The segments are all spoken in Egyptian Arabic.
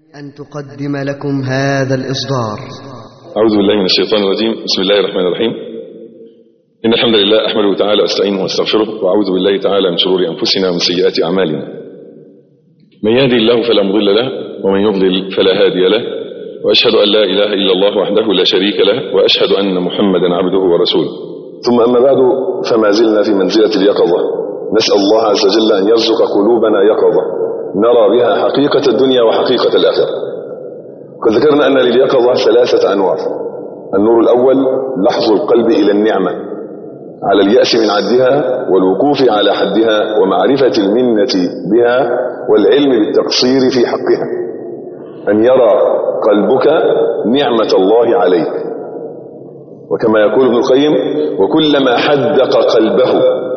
أن تقدم لكم هذا الإصدار أعوذ بالله من الشيطان الرجيم بسم الله الرحمن الرحيم إن الحمد لله أحمده تعالى وأستعينه واستغفره وأعوذ بالله تعالى من شرور أنفسنا ومن سيئات أعمالنا من يهدي الله فلا مضل له ومن يضلل فلا هادي له وأشهد أن لا إله إلا الله وحده لا شريك له وأشهد أن محمدا عبده ورسوله ثم أما بعد فما زلنا في منزلة اليقظة نسأل الله عز وجل أن يرزق قلوبنا يقظة نرى بها حقيقة الدنيا وحقيقة الآخرة قد ذكرنا أن لليقظة ثلاثة أنواع النور الأول لحظ القلب إلى النعمة على اليأس من عدها والوقوف على حدها ومعرفة المنة بها والعلم بالتقصير في حقها أن يرى قلبك نعمة الله عليك وكما يقول ابن القيم وكلما حدق قلبه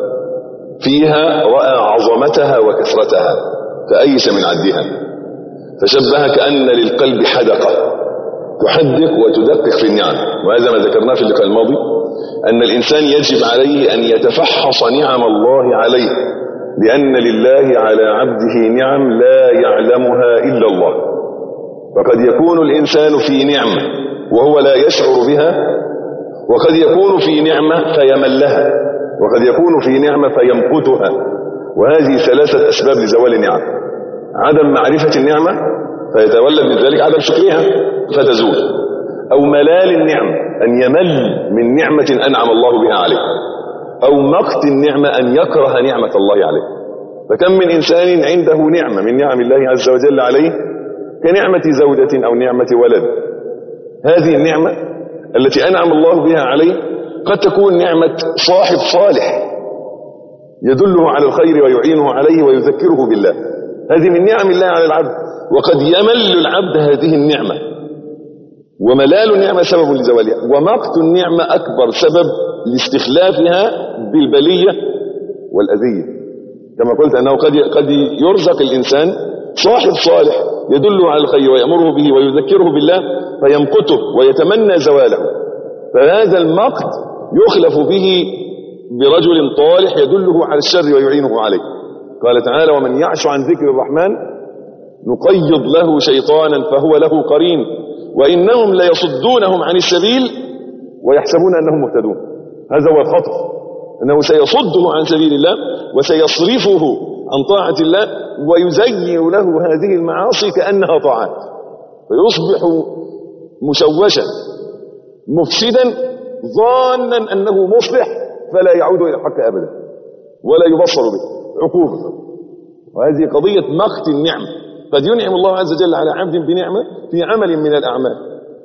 فيها رأى عظمتها وكثرتها فأيس من عدها فشبه كأن للقلب حدقة تحدق وتدقق في النعم وهذا ما ذكرناه في اللقاء الماضي أن الإنسان يجب عليه أن يتفحص نعم الله عليه لأن لله على عبده نعم لا يعلمها إلا الله فقد يكون الإنسان في نعمة وهو لا يشعر بها وقد يكون في نعمة فيملها وقد يكون في نعمة فيمقتها وهذه ثلاثة أسباب لزوال النعم عدم معرفة النعمة فيتولد من ذلك عدم شكرها فتزول أو ملال النعم أن يمل من نعمة أنعم الله بها عليه أو مقت النعمة أن يكره نعمة الله عليه فكم من إنسان عنده نعمة من نعم الله عز وجل عليه كنعمة زوجة أو نعمة ولد هذه النعمة التي أنعم الله بها عليه قد تكون نعمة صاحب صالح يدله على الخير ويعينه عليه ويذكره بالله هذه من نعم الله على العبد وقد يمل العبد هذه النعمة وملال النعمة سبب لزوالها ومقت النعمة أكبر سبب لاستخلافها بالبلية والأذية كما قلت أنه قد قد يرزق الإنسان صاحب صالح يدله على الخير ويأمره به ويذكره بالله فيمقته ويتمنى زواله فهذا المقت يخلف به برجل طالح يدله على الشر ويعينه عليه قال تعالى ومن يعش عن ذكر الرحمن نقيض له شيطانا فهو له قرين وإنهم ليصدونهم عن السبيل ويحسبون أنهم مهتدون هذا هو الخطر أنه سيصده عن سبيل الله وسيصرفه عن طاعة الله ويزين له هذه المعاصي كأنها طاعات فيصبح مشوشا مفسدا ظانا أنه مصلح فلا يعود إلى الحق أبدا ولا يبصر به عقوبة وهذه قضية مقت النعمة قد ينعم الله عز وجل على عبد بنعمة في عمل من الأعمال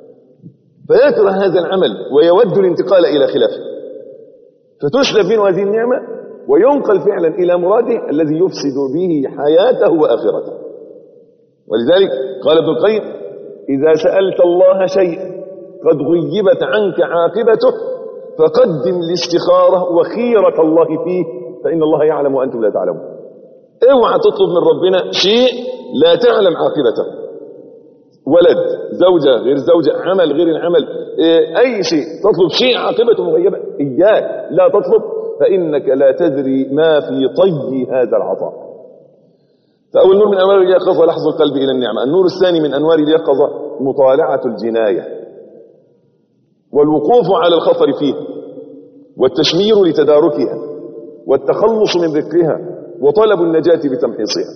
فيكره هذا العمل ويود الانتقال إلى خلافه فتسلب منه هذه النعمة وينقل فعلا إلى مراده الذي يفسد به حياته وآخرته ولذلك قال ابن القيم إذا سألت الله شيء قد غيبت عنك عاقبته فقدم الاستخارة وخيرة الله فيه فإن الله يعلم وأنتم لا تعلمون اوعى تطلب من ربنا شيء لا تعلم عاقبته ولد زوجة غير زوجة عمل غير العمل أي شيء تطلب شيء عاقبته مغيبة إياك لا تطلب فإنك لا تدري ما في طي هذا العطاء فأول نور من أنوار اليقظة لحظ القلب إلى النعمة النور الثاني من أنوار اليقظة مطالعة الجناية والوقوف على الخطر فيه والتشمير لتداركها والتخلص من ذكرها وطلب النجاة بتمحيصها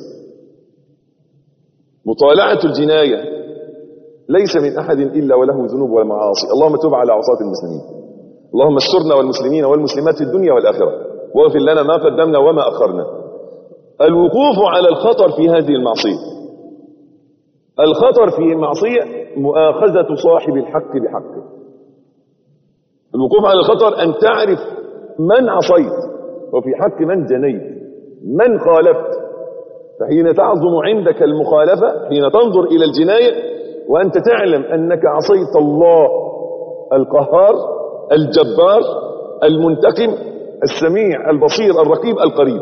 مطالعة الجناية ليس من أحد إلا وله ذنوب والمعاصي اللهم تب على عصاة المسلمين اللهم استرنا والمسلمين والمسلمات في الدنيا والآخرة واغفر لنا ما قدمنا وما أخرنا الوقوف على الخطر في هذه المعصية الخطر في المعصية مؤاخذة صاحب الحق بحقه الوقوف على الخطر أن تعرف من عصيت وفي حق من جنيت من خالفت فحين تعظم عندك المخالفة حين تنظر إلى الجناية وأنت تعلم أنك عصيت الله القهار الجبار المنتقم السميع البصير الرقيب القريب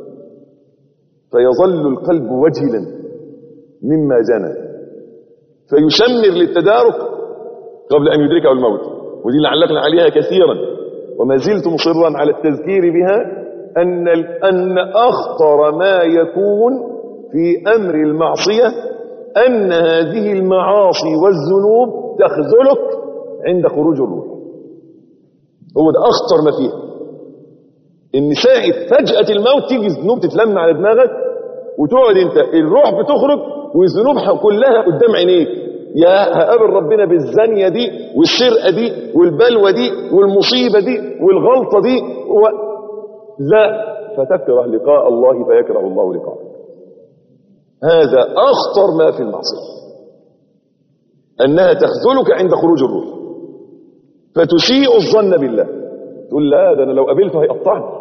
فيظل القلب وجلا مما جنى فيشمر للتدارك قبل أن يدركه الموت ودي اللي علقنا عليها كثيرا وما زلت مصرا على التذكير بها أن, أن أخطر ما يكون في أمر المعصية أن هذه المعاصي والذنوب تخذلك عند خروج الروح هو ده أخطر ما فيها إن ساعة فجأة الموت تيجي الذنوب تتلم على دماغك وتقعد أنت الروح بتخرج والذنوب كلها قدام عينيك يا هقابل ربنا بالزانية دي والسرقة دي والبلوى دي والمصيبة دي والغلطة دي و... لا فتكره لقاء الله فيكره الله لقاءك هذا أخطر ما في المعصية أنها تخذلك عند خروج الروح فتسيء الظن بالله تقول لا ده أنا لو قابلته هيقطعني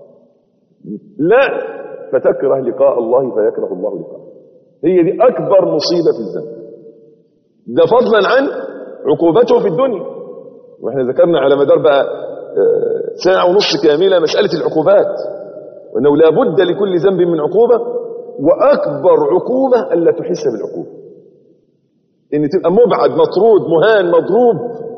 لا فتكره لقاء الله فيكره الله لقاءك هي دي أكبر مصيبة في الذنب ده فضلا عن عقوبته في الدنيا واحنا ذكرنا على مدار بقى ساعة ونص كاملة مسألة العقوبات وأنه لا بد لكل ذنب من عقوبة وأكبر عقوبة ألا تحس بالعقوبة إن تبقى مبعد مطرود مهان مضروب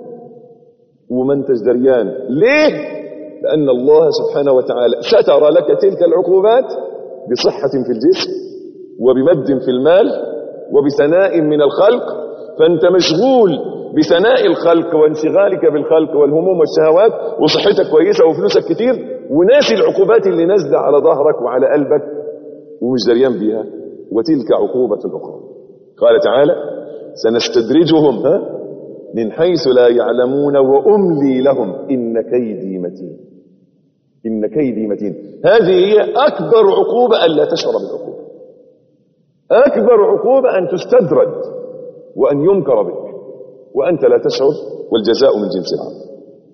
وما انتش دريان ليه؟ لأن الله سبحانه وتعالى ستر لك تلك العقوبات بصحة في الجسم وبمد في المال وبثناء من الخلق فأنت مشغول بثناء الخلق وانشغالك بالخلق والهموم والشهوات وصحتك كويسة وفلوسك كتير وناسي العقوبات اللي نازله على ظهرك وعلى قلبك ومش دريان بيها وتلك عقوبة أخرى قال تعالى سنستدرجهم ها من حيث لا يعلمون وأملي لهم إن كيدي متين إن كيدي متين هذه هي أكبر عقوبة ألا تشعر بالعقوبة أكبر عقوبة أن تستدرج وأن ينكر بك وأنت لا تشعر والجزاء من جنس العمل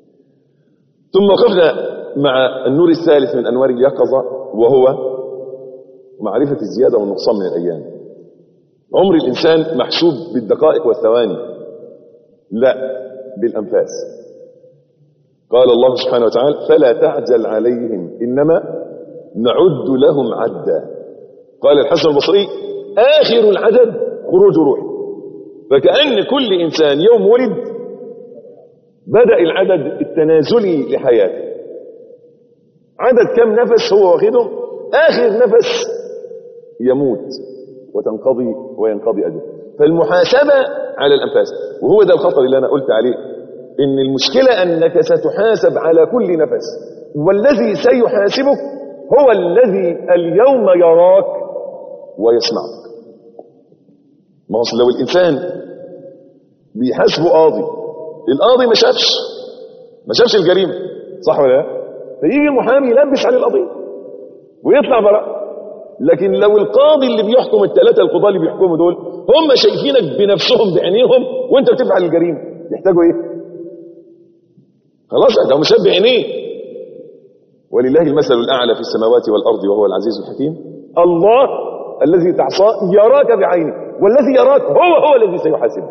ثم وقفنا مع النور الثالث من أنوار اليقظة وهو معرفة الزيادة والنقصان من الأيام عمر الإنسان محسوب بالدقائق والثواني لا بالأنفاس قال الله سبحانه وتعالى فلا تعجل عليهم إنما نعد لهم عدا قال الحسن البصري آخر العدد خروج روح فكأن كل إنسان يوم ولد بدأ العدد التنازلي لحياته عدد كم نفس هو واخده آخر نفس يموت وتنقضي وينقضي أجله فالمحاسبة على الأنفاس وهو ده الخطر اللي أنا قلت عليه إن المشكلة أنك ستحاسب على كل نفس والذي سيحاسبك هو الذي اليوم يراك ويسمعك ما هو لو الإنسان بيحاسبه قاضي القاضي ما شافش ما شافش الجريمة صح ولا لا فيجي المحامي يلبس عليه القضية ويطلع براء لكن لو القاضي اللي بيحكم الثلاثة القضاة اللي بيحكموا دول هم شايفينك بنفسهم بعينيهم وانت بتفعل الجريمة يحتاجوا ايه خلاص ده مش بعينيه ولله المثل الأعلى في السماوات والأرض وهو العزيز الحكيم الله الذي تعصاه يراك بعينه والذي يراك هو هو الذي سيحاسبك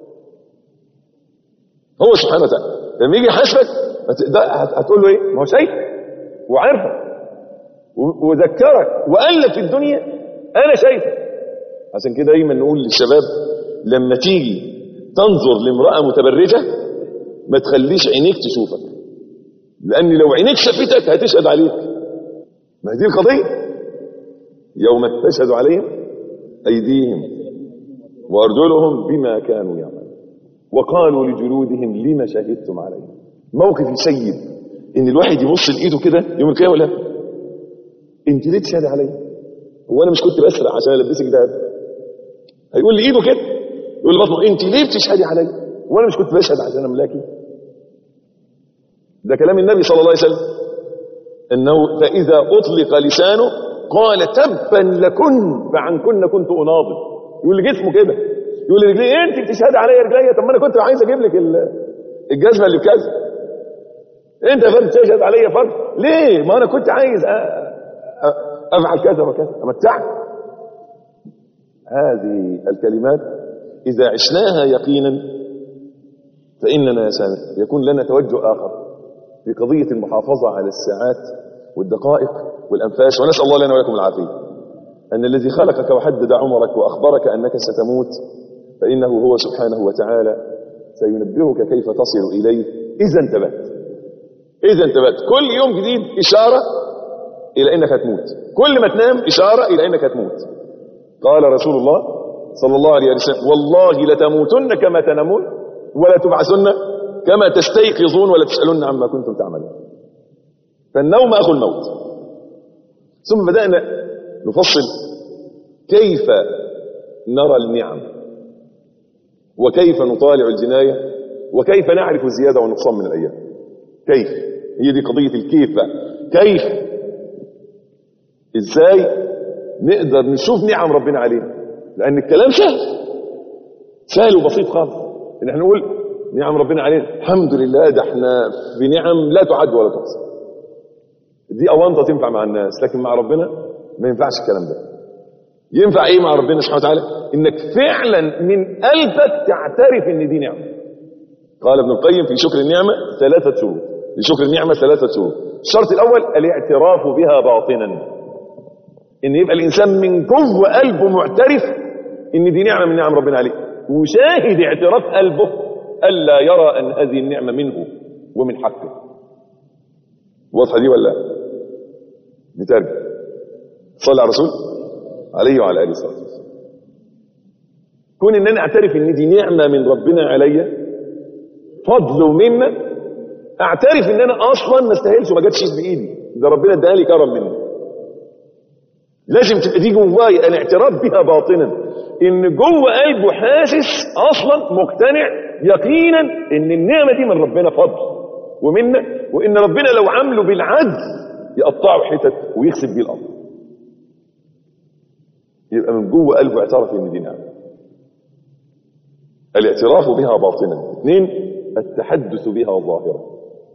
هو سبحانه وتعالى لما يجي يحاسبك هتقول له ايه ما هو شايف وعارفك وذكرك وقال لك في الدنيا انا شايفك عشان كده دايما نقول للشباب لما تيجي تنظر لامراه متبرجه ما تخليش عينيك تشوفك لان لو عينيك شافتك هتشهد عليك ما دي القضيه يوم تشهد عليهم ايديهم وارجلهم بما كانوا يعملون وقالوا لجلودهم لما شهدتم علينا موقف يسيب ان الواحد يبص لايده كده يوم القيامه لا انت ليه تشهدي عليا هو انا مش كنت بسرق عشان البسك دهب هيقول لي ايده كده يقول لبطنه انت ليه بتشهدي عليا وانا مش كنت بشهد عشان املاكي ده كلام النبي صلى الله عليه وسلم انه فاذا اطلق لسانه قال تبا لكن فعنكن كنت اناضل يقول لجسمه كده يقول لي رجلي انت بتشهدي عليا رجليا طب ما انا كنت عايز اجيب لك الجزمه اللي بكذا انت يا فرد تشهد عليا فرد ليه ما انا كنت عايز افعل كذا وكذا امتعك هذه الكلمات اذا عشناها يقينا فاننا يكون لنا توجه اخر في قضيه المحافظه على الساعات والدقائق والانفاس ونسال الله لنا ولكم العافيه ان الذي خلقك وحدد عمرك واخبرك انك ستموت فانه هو سبحانه وتعالى سينبهك كيف تصل اليه اذا انتبهت اذا انتبهت كل يوم جديد اشاره الى انك هتموت كل ما تنام اشاره الى انك هتموت قال رسول الله صلى الله عليه وسلم والله لتموتن كما تنامون ولا تبعثن كما تستيقظون ولا تسألن عما كنتم تعملون فالنوم أخو الموت ثم بدأنا نفصل كيف نرى النعم وكيف نطالع الجناية وكيف نعرف الزيادة والنقصان من الأيام كيف هي دي قضية الكيف بقى كيف ازاي نقدر نشوف نعم ربنا علينا لأن الكلام سهل سهل وبسيط خالص ان احنا نقول نعم ربنا علينا الحمد لله ده احنا في نعم لا تعد ولا تحصى دي أونطة تنفع مع الناس لكن مع ربنا ما ينفعش الكلام ده ينفع ايه مع ربنا سبحانه وتعالى انك فعلا من قلبك تعترف ان دي نعمه قال ابن القيم في شكر النعمه ثلاثه شروط لشكر النعمه ثلاثه شروط الشرط الاول الاعتراف بها باطنا ان يبقى الانسان من جوه قلبه معترف ان دي نعمه من نعم ربنا عليه وشاهد اعتراف قلبه الا يرى ان هذه النعمه منه ومن حقه واضحه دي ولا نترجم صلى على الرسول عليه وعلى اله وصحبه وسلم كون ان انا اعترف ان دي نعمه من ربنا عليا فضل ومنه اعترف ان انا اصلا ما استاهلش وما جاتش بايدي ده ربنا اداها لي كرم منه لازم تبقى دي جوايا الاعتراف بها باطنا ان جوه قلبه حاسس اصلا مقتنع يقينا ان النعمه دي من ربنا فضل ومنه وان ربنا لو عامله بالعدل يقطعه حتت ويخسف بيه الارض يبقى من جوه قلبه اعترف ان دي نعمه الاعتراف بها باطنا اثنين التحدث بها ظاهرا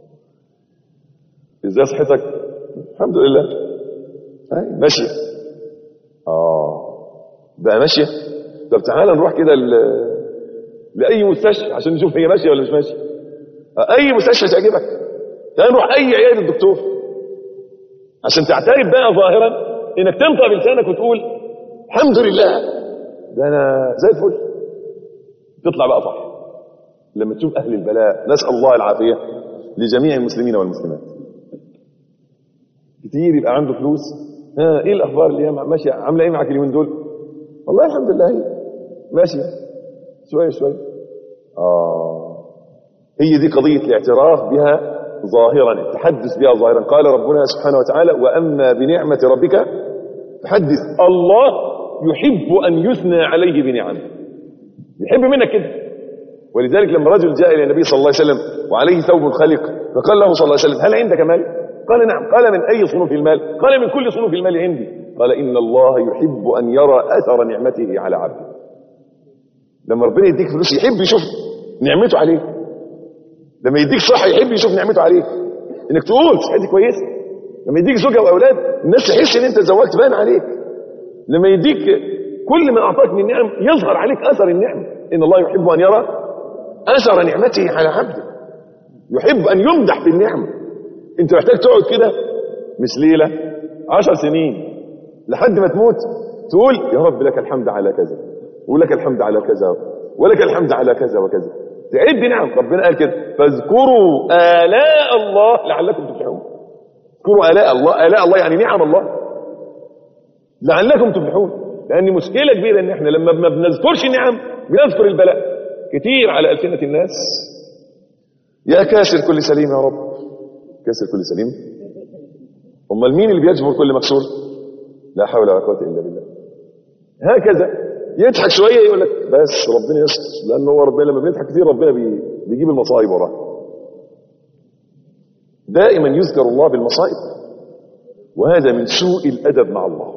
ازاي صحتك الحمد لله هاي ماشيه اه بقى ماشيه طب تعالى نروح كده ل... لاي مستشفى عشان نشوف هي ماشيه ولا مش ماشيه اي مستشفى تعجبك تعالى نروح اي عياده دكتور عشان تعترف بقى ظاهرا انك تنطق بلسانك وتقول الحمد لله ده انا زي الفل تطلع بقى صح لما تشوف اهل البلاء نسال الله العافيه لجميع المسلمين والمسلمات كتير يبقى عنده فلوس ها ايه الاخبار اللي هي ماشيه عامله ايه معاك اليومين دول والله الحمد لله هي ماشيه شويه شويه اه هي دي قضيه الاعتراف بها ظاهرا التحدث بها ظاهرا قال ربنا سبحانه وتعالى واما بنعمه ربك فحدث الله يحب ان يثنى عليه بنعمه يحب منك كده ولذلك لما رجل جاء الى النبي صلى الله عليه وسلم وعليه ثوب خلق فقال له صلى الله عليه وسلم هل عندك مال قال نعم قال من اي صنوف المال قال من كل صنوف المال عندي قال ان الله يحب ان يرى اثر نعمته على عبده لما ربنا يديك فلوس يحب يشوف نعمته عليك لما يديك صحه يحب يشوف نعمته عليك انك تقول صحتي كويسه لما يديك زوجه واولاد الناس تحس ان انت تزوجت بان عليك لما يديك كل ما اعطاك من نعم يظهر عليك اثر النعمه ان الله يحب ان يرى اثر نعمته على عبده يحب ان يمدح بالنعمه انت محتاج تقعد كده مش ليله عشر سنين لحد ما تموت تقول يا رب لك الحمد على كذا ولك الحمد على كذا ولك الحمد على كذا وكذا تعد نعم ربنا قال كده فاذكروا آلاء الله لعلكم تفلحون اذكروا آلاء الله آلاء الله يعني نعم الله لعلكم تفلحون لأن مشكلة كبيرة إن إحنا لما ما بنذكرش النعم بنذكر البلاء كتير على ألسنة الناس يا كاسر كل سليم يا رب كاسر كل سليم امال مين اللي بيجبر كل مكسور لا حول ولا قوه الا بالله هكذا يضحك شويه يقول لك بس ربنا يستر لان هو ربنا لما بيضحك كتير ربنا بي بيجيب المصائب وراه دائما يذكر الله بالمصائب وهذا من سوء الادب مع الله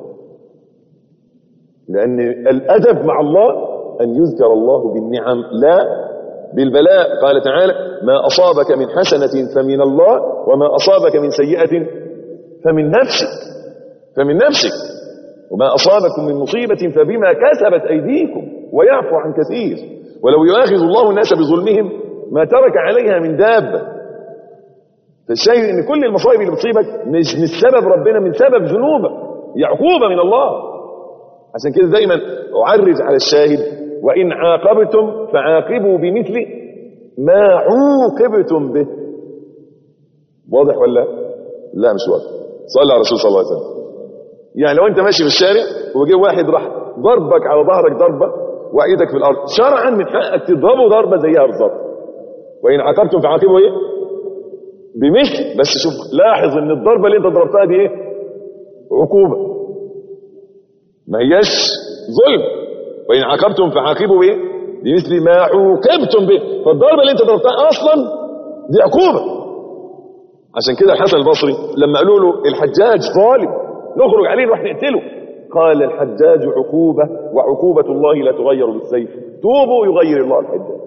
لان الادب مع الله ان يذكر الله بالنعم لا بالبلاء قال تعالى ما أصابك من حسنة فمن الله وما أصابك من سيئة فمن نفسك فمن نفسك وما أصابكم من مصيبة فبما كسبت أيديكم ويعفو عن كثير ولو يؤاخذ الله الناس بظلمهم ما ترك عليها من دابة فالشاهد ان كل المصائب اللي بتصيبك مش مش سبب ربنا من سبب ذنوبك هي عقوبة من الله عشان كده دايما أعرج على الشاهد وإن عاقبتم فعاقبوا بمثل ما عوقبتم به واضح ولا لا مش واضح صلى على الرسول صلى الله عليه وسلم يعني لو انت ماشي في الشارع وجه واحد راح ضربك على ظهرك ضربة وايدك في الارض شرعا من حقك تضربه ضربه زيها بالظبط وان عاقبتم فعاقبوا ايه بمثل بس شوف لاحظ ان الضربه اللي انت ضربتها دي ايه عقوبه ما هياش ظلم وان عاقبتم فعاقبوا بايه بمثل ما عوقبتم به فالضربه اللي انت ضربتها اصلا دي عقوبه عشان كده الحسن البصري لما قالوا له الحجاج ظالم نخرج عليه نروح نقتله قال الحجاج عقوبة وعقوبة الله لا تغير بالسيف توبوا يغير الله الحجاج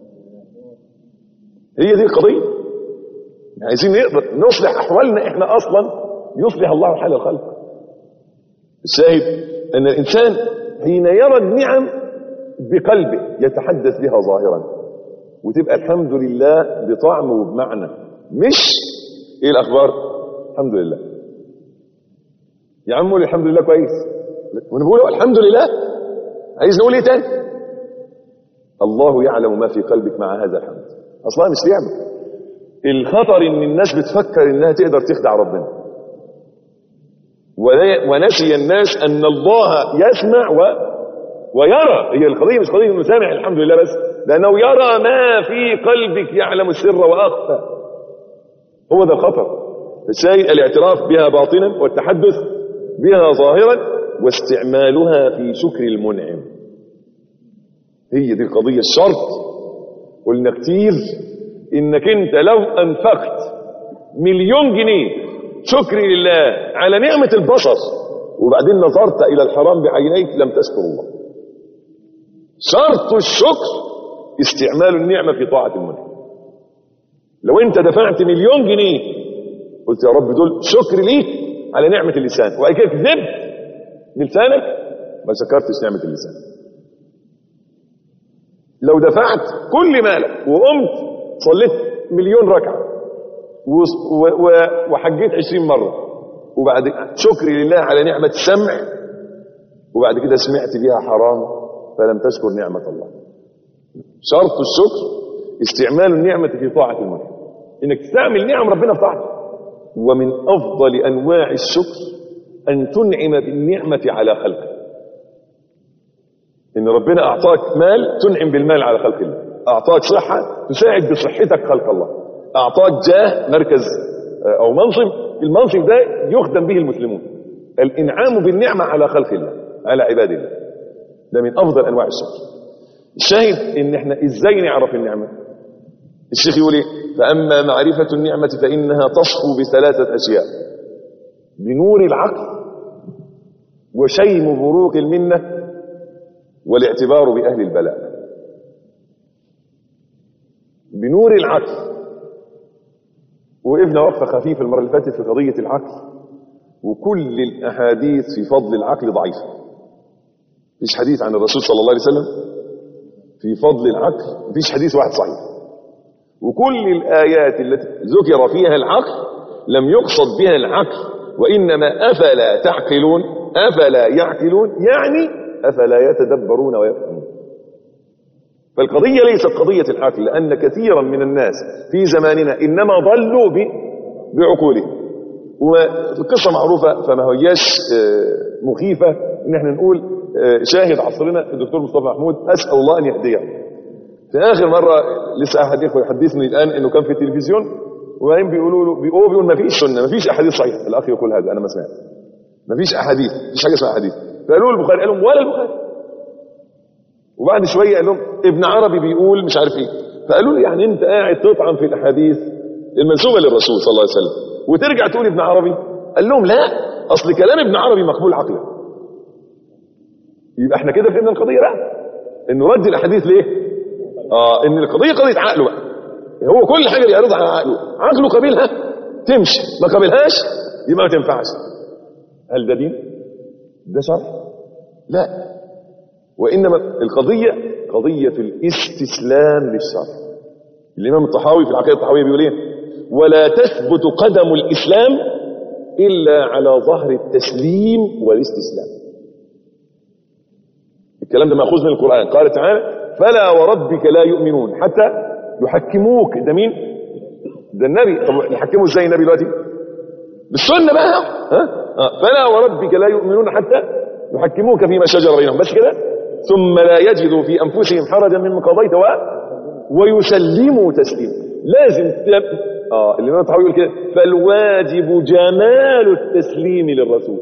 هي دي القضية عايزين نقدر نصلح أحوالنا إحنا أصلا يصلح الله حال الخلق الشاهد أن الإنسان حين يرى النعم بقلبه يتحدث بها ظاهرا وتبقى الحمد لله بطعم وبمعنى مش ايه الاخبار الحمد لله يا عم قول الحمد لله كويس وانا بقول الحمد لله عايز نقول ايه تاني الله يعلم ما في قلبك مع هذا الحمد اصلا مش لعبه الخطر ان الناس بتفكر انها تقدر تخدع ربنا ولا- ونسي الناس ان الله يسمع و ويرى هي القضيه مش قضيه انه سامع الحمد لله بس لانه يرى ما في قلبك يعلم السر واخفى هو ده الخطر الشيء الاعتراف بها باطنا والتحدث بها ظاهرا واستعمالها في شكر المنعم هي دي القضية الشرط قلنا كتير انك انت لو انفقت مليون جنيه شكر لله على نعمة البصر وبعدين نظرت الى الحرام بعينيك لم تشكر الله شرط الشكر استعمال النعمة في طاعة المنعم لو انت دفعت مليون جنيه قلت يا رب دول شكر ليك على نعمة اللسان وبعد كده كذبت بلسانك ما شكرتش نعمة اللسان لو دفعت كل مالك وقمت صليت مليون ركعة و- و- و- وحجيت عشرين مرة وبعد شكر لله على نعمة السمع وبعد كده سمعت بها حرام فلم تشكر نعمة الله شرط الشكر استعمال النعمة في طاعة المنعم انك تستعمل نعم ربنا في طاعته ومن افضل انواع الشكر ان تنعم بالنعمة على خلقه ان ربنا اعطاك مال تنعم بالمال على خلق الله اعطاك صحة تساعد بصحتك خلق الله اعطاك جاه مركز آه، او منصب المنصب ده يخدم به المسلمون الانعام بالنعمة على خلق الله على عباد الله ده من افضل انواع الشكر الشاهد ان احنا ازاي نعرف النعمة الشيخ يقول ايه فاما معرفة النعمة فانها تصفو بثلاثة اشياء بنور العقل وشيم بروق المنة والاعتبار بأهل البلاء بنور العقل وقفنا وقفة خفيفة المرة اللي فاتت في قضية العقل وكل الأحاديث في فضل العقل ضعيفة مفيش حديث عن الرسول صلى الله عليه وسلم في فضل العقل مفيش حديث واحد صحيح وكل الآيات التي ذكر فيها العقل لم يقصد بها العقل وإنما أفلا تعقلون أفلا يعقلون يعني أفلا يتدبرون ويفهمون فالقضية ليست قضية العقل لأن كثيرا من الناس في زماننا إنما ضلوا ب- بعقولهم والقصة معروفة فما هياش آه، مخيفة إن احنا نقول آه، شاهد عصرنا الدكتور مصطفى محمود أسأل الله أن يهديه في اخر مره لسه احد اخوه يحدثني الان انه كان في التلفزيون وبعدين بيقولوا له هو بيقول ما فيش سنه ما فيش احاديث صحيحه الاخ يقول هذا انا ما سمعت ما فيش احاديث ما فيش حاجه اسمها احاديث فقالوا له البخاري قال لهم ولا البخاري وبعد شويه قال لهم ابن عربي بيقول مش عارف ايه فقالوا له يعني انت قاعد تطعن في الاحاديث المنسوبه للرسول صلى الله عليه وسلم وترجع تقول ابن عربي قال لهم لا اصل كلام ابن عربي مقبول عقلا يبقى احنا كده فهمنا القضيه بقى انه رد الاحاديث ليه اه ان القضيه قضيه عقله بقى هو كل حاجه بيعرضها على عقله عقله قابلها تمشي ما قابلهاش يبقى ما تنفعش هل ده دين ده شرع لا وانما القضيه قضيه الاستسلام للشرع الامام الطحاوي في العقيده الطحاويه بيقول ايه ولا تثبت قدم الاسلام الا على ظهر التسليم والاستسلام الكلام ده ماخوذ من القران قال تعالى فلا وربك لا يؤمنون حتى يحكموك ده مين ده النبي طب يحكموا ازاي النبي دلوقتي بالسنه بقى ها آه. فلا وربك لا يؤمنون حتى يحكموك فيما شجر بينهم بس كده ثم لا يجدوا في انفسهم حرجا مما قضيت و... ويسلموا تسليما لازم ت... اه الامام الطحاوي يقول كده فالواجب جمال التسليم للرسول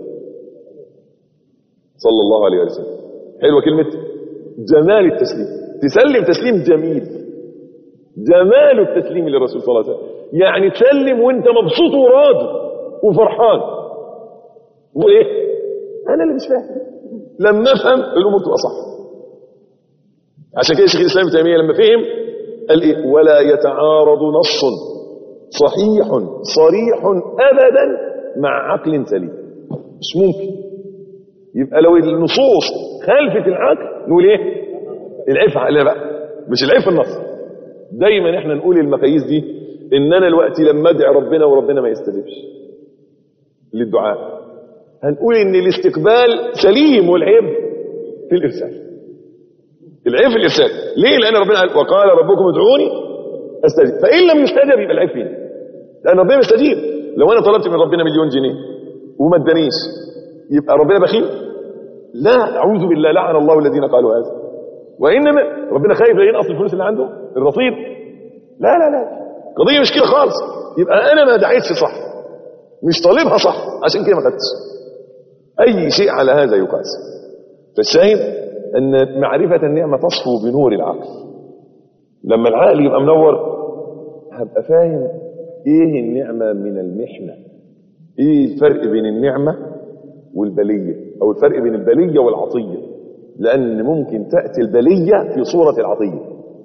صلى الله عليه وسلم حلوه كلمه جمال التسليم تسلم تسليم جميل جمال التسليم للرسول صلى الله عليه وسلم يعني تسلم وانت مبسوط وراضي وفرحان وايه انا اللي مش فاهم لما افهم الامور تبقى صح عشان كده شيخ الاسلام ابن تيميه لما فهم قال ايه ولا يتعارض نص صحيح صريح ابدا مع عقل سليم مش ممكن يبقى لو النصوص خالفت العقل نقول ايه العيب في عقلنا بقى مش العيب في النص دايما احنا نقول المقاييس دي ان انا دلوقتي لما ادعي ربنا وربنا ما يستجيبش للدعاء هنقول ان الاستقبال سليم والعيب في الارسال العيب في الارسال ليه لان ربنا قال وقال ربكم ادعوني استجيب فان لم يستجب يبقى العيب فينا لان ربنا يستجيب لو انا طلبت من ربنا مليون جنيه وما ادانيش يبقى ربنا بخيل لا اعوذ بالله لعن الله الذين قالوا هذا وانما ربنا خايف لا ينقص الفلوس اللي عنده الرصيد لا لا لا قضيه مش كده خالص يبقى انا ما دعيتش صح مش طالبها صح عشان كده ما خدتش اي شيء على هذا يقاس فالشاهد ان معرفه النعمه تصفو بنور العقل لما العقل يبقى منور هبقى فاهم ايه النعمه من المحنه ايه الفرق بين النعمه والبليه او الفرق بين البليه والعطيه لان ممكن تاتي البليه في صوره العطيه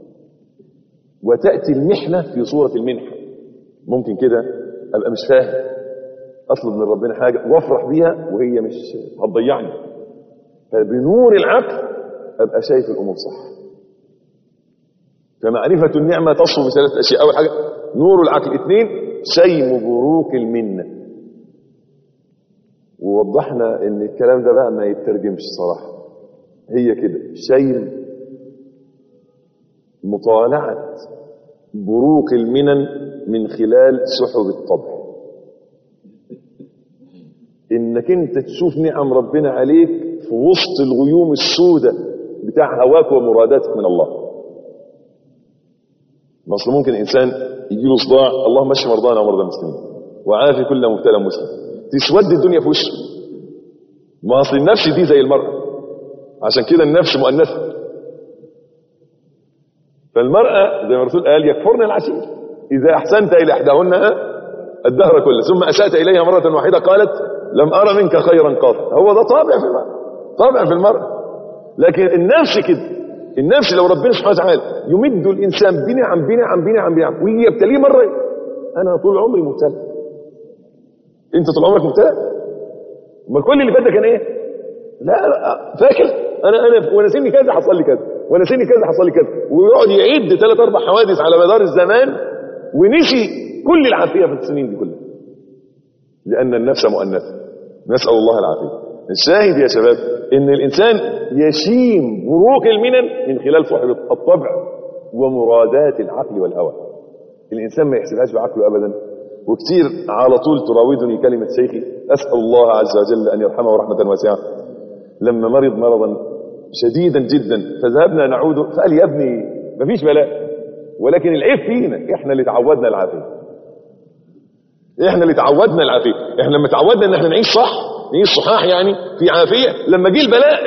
وتاتي المحنه في صوره المنحه ممكن كده ابقى مش فاهم اطلب من ربنا حاجه وافرح بيها وهي مش هتضيعني فبنور العقل ابقى شايف الامور صح فمعرفه النعمه تصفو بثلاث اشياء اول حاجه نور العقل اثنين شيم بروك المنه ووضحنا ان الكلام ده بقى ما يترجمش صراحه هي كده شيم مطالعه بروك المنن من خلال سحب الطبع انك انت تشوف نعم ربنا عليك في وسط الغيوم السوداء بتاع هواك ومراداتك من الله اصل ممكن انسان يجي له صداع اللهم اشف مرضانا ومرضى المسلمين وعافي كل مبتلى مسلم تسود الدنيا في وشه ما اصل النفس دي زي المرأة عشان كده النفس مؤنثة فالمرأة زي ما الرسول قال يكفرن العشير إذا أحسنت إلى إحداهن الدهر كله ثم أسأت إليها مرة واحدة قالت لم أرى منك خيرا قط هو ده طابع في المرأة طابع في المرأة لكن النفس كده النفس لو ربنا سبحانه وتعالى يمد الإنسان بنعم بنعم بنعم بنعم ويجي يبتليه مرة أنا طول عمري مبتلى أنت طول عمرك مبتلى امال كل اللي فات ده كان إيه؟ لا, لا فاكر أنا أنا وأنا سني كذا حصل لي كذا وأنا سني كذا حصل لي كذا ويقعد يعد ثلاث أربع حوادث على مدار الزمان ونسي كل العافية في السنين دي كلها لأن النفس مؤنثة نسأل الله العافية الشاهد يا شباب ان الانسان يشيم بروك المنن من خلال صحبة الطبع ومرادات العقل والهوى الانسان ما يحسبهاش بعقله ابدا وكتير على طول تراودني كلمة شيخي اسأل الله عز وجل ان يرحمه رحمة واسعة لما مرض مرضا شديدا جدا فذهبنا نعود فقال يا ابني مفيش بلاء ولكن العيب فينا احنا اللي تعودنا العافية احنا اللي تعودنا العافية احنا لما تعودنا ان احنا نعيش صح نعيش صحاح يعني في عافية لما جه البلاء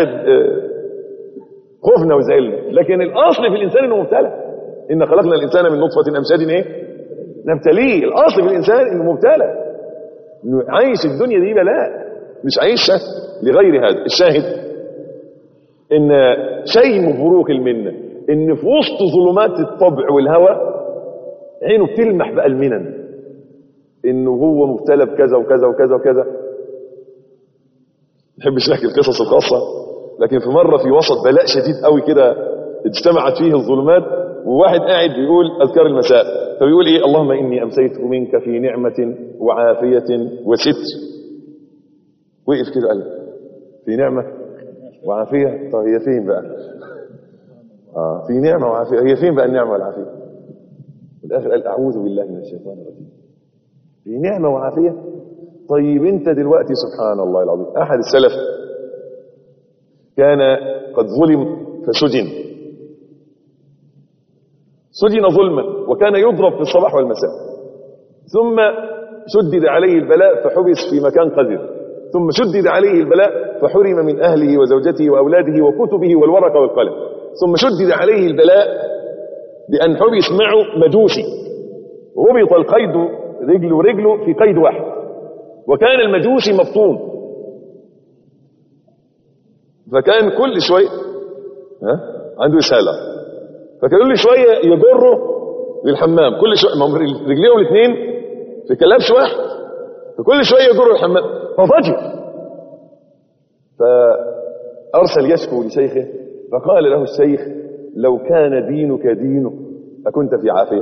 خفنا وزعلنا لكن الاصل في الانسان انه مبتلى ان خلقنا الانسان من نطفة امشاد ايه نبتليه الاصل في الانسان انه مبتلى انه عايش الدنيا دي بلاء مش عايشها لغير هذا الشاهد ان شيء مبروك المنه ان في وسط ظلمات الطبع والهوى عينه بتلمح بقى المنن انه هو مبتلى بكذا وكذا وكذا وكذا ما بحبش نحكي القصص الخاصه لكن في مره في وسط بلاء شديد قوي كده اجتمعت فيه الظلمات وواحد قاعد بيقول اذكار المساء فبيقول ايه اللهم اني امسيت منك في نعمه وعافيه وستر وقف كده قال في نعمه وعافيه طب هي فين بقى اه في نعمه وعافيه هي فين بقى النعمه والعافيه في الاخر قال اعوذ بالله من الشيطان الرجيم في نعمه وعافيه طيب انت دلوقتي سبحان الله العظيم احد السلف كان قد ظلم فسجن سجن ظلما وكان يضرب في الصباح والمساء ثم شدد عليه البلاء فحبس في مكان قذر ثم شدد عليه البلاء فحرم من أهله وزوجته وأولاده وكتبه والورق والقلم ثم شدد عليه البلاء بأن حبس معه مجوسي ربط القيد رجل ورجله في قيد واحد وكان المجوسي مبطون فكان كل شوية ها عنده إسهالة فكان كل شوية يجره للحمام كل شوية ما هم رجليهم الاثنين في كلابش واحد فكل شوية يجره الحمام فضجر فأرسل يشكو لشيخه فقال له الشيخ لو كان دينك دينه أكنت في عافية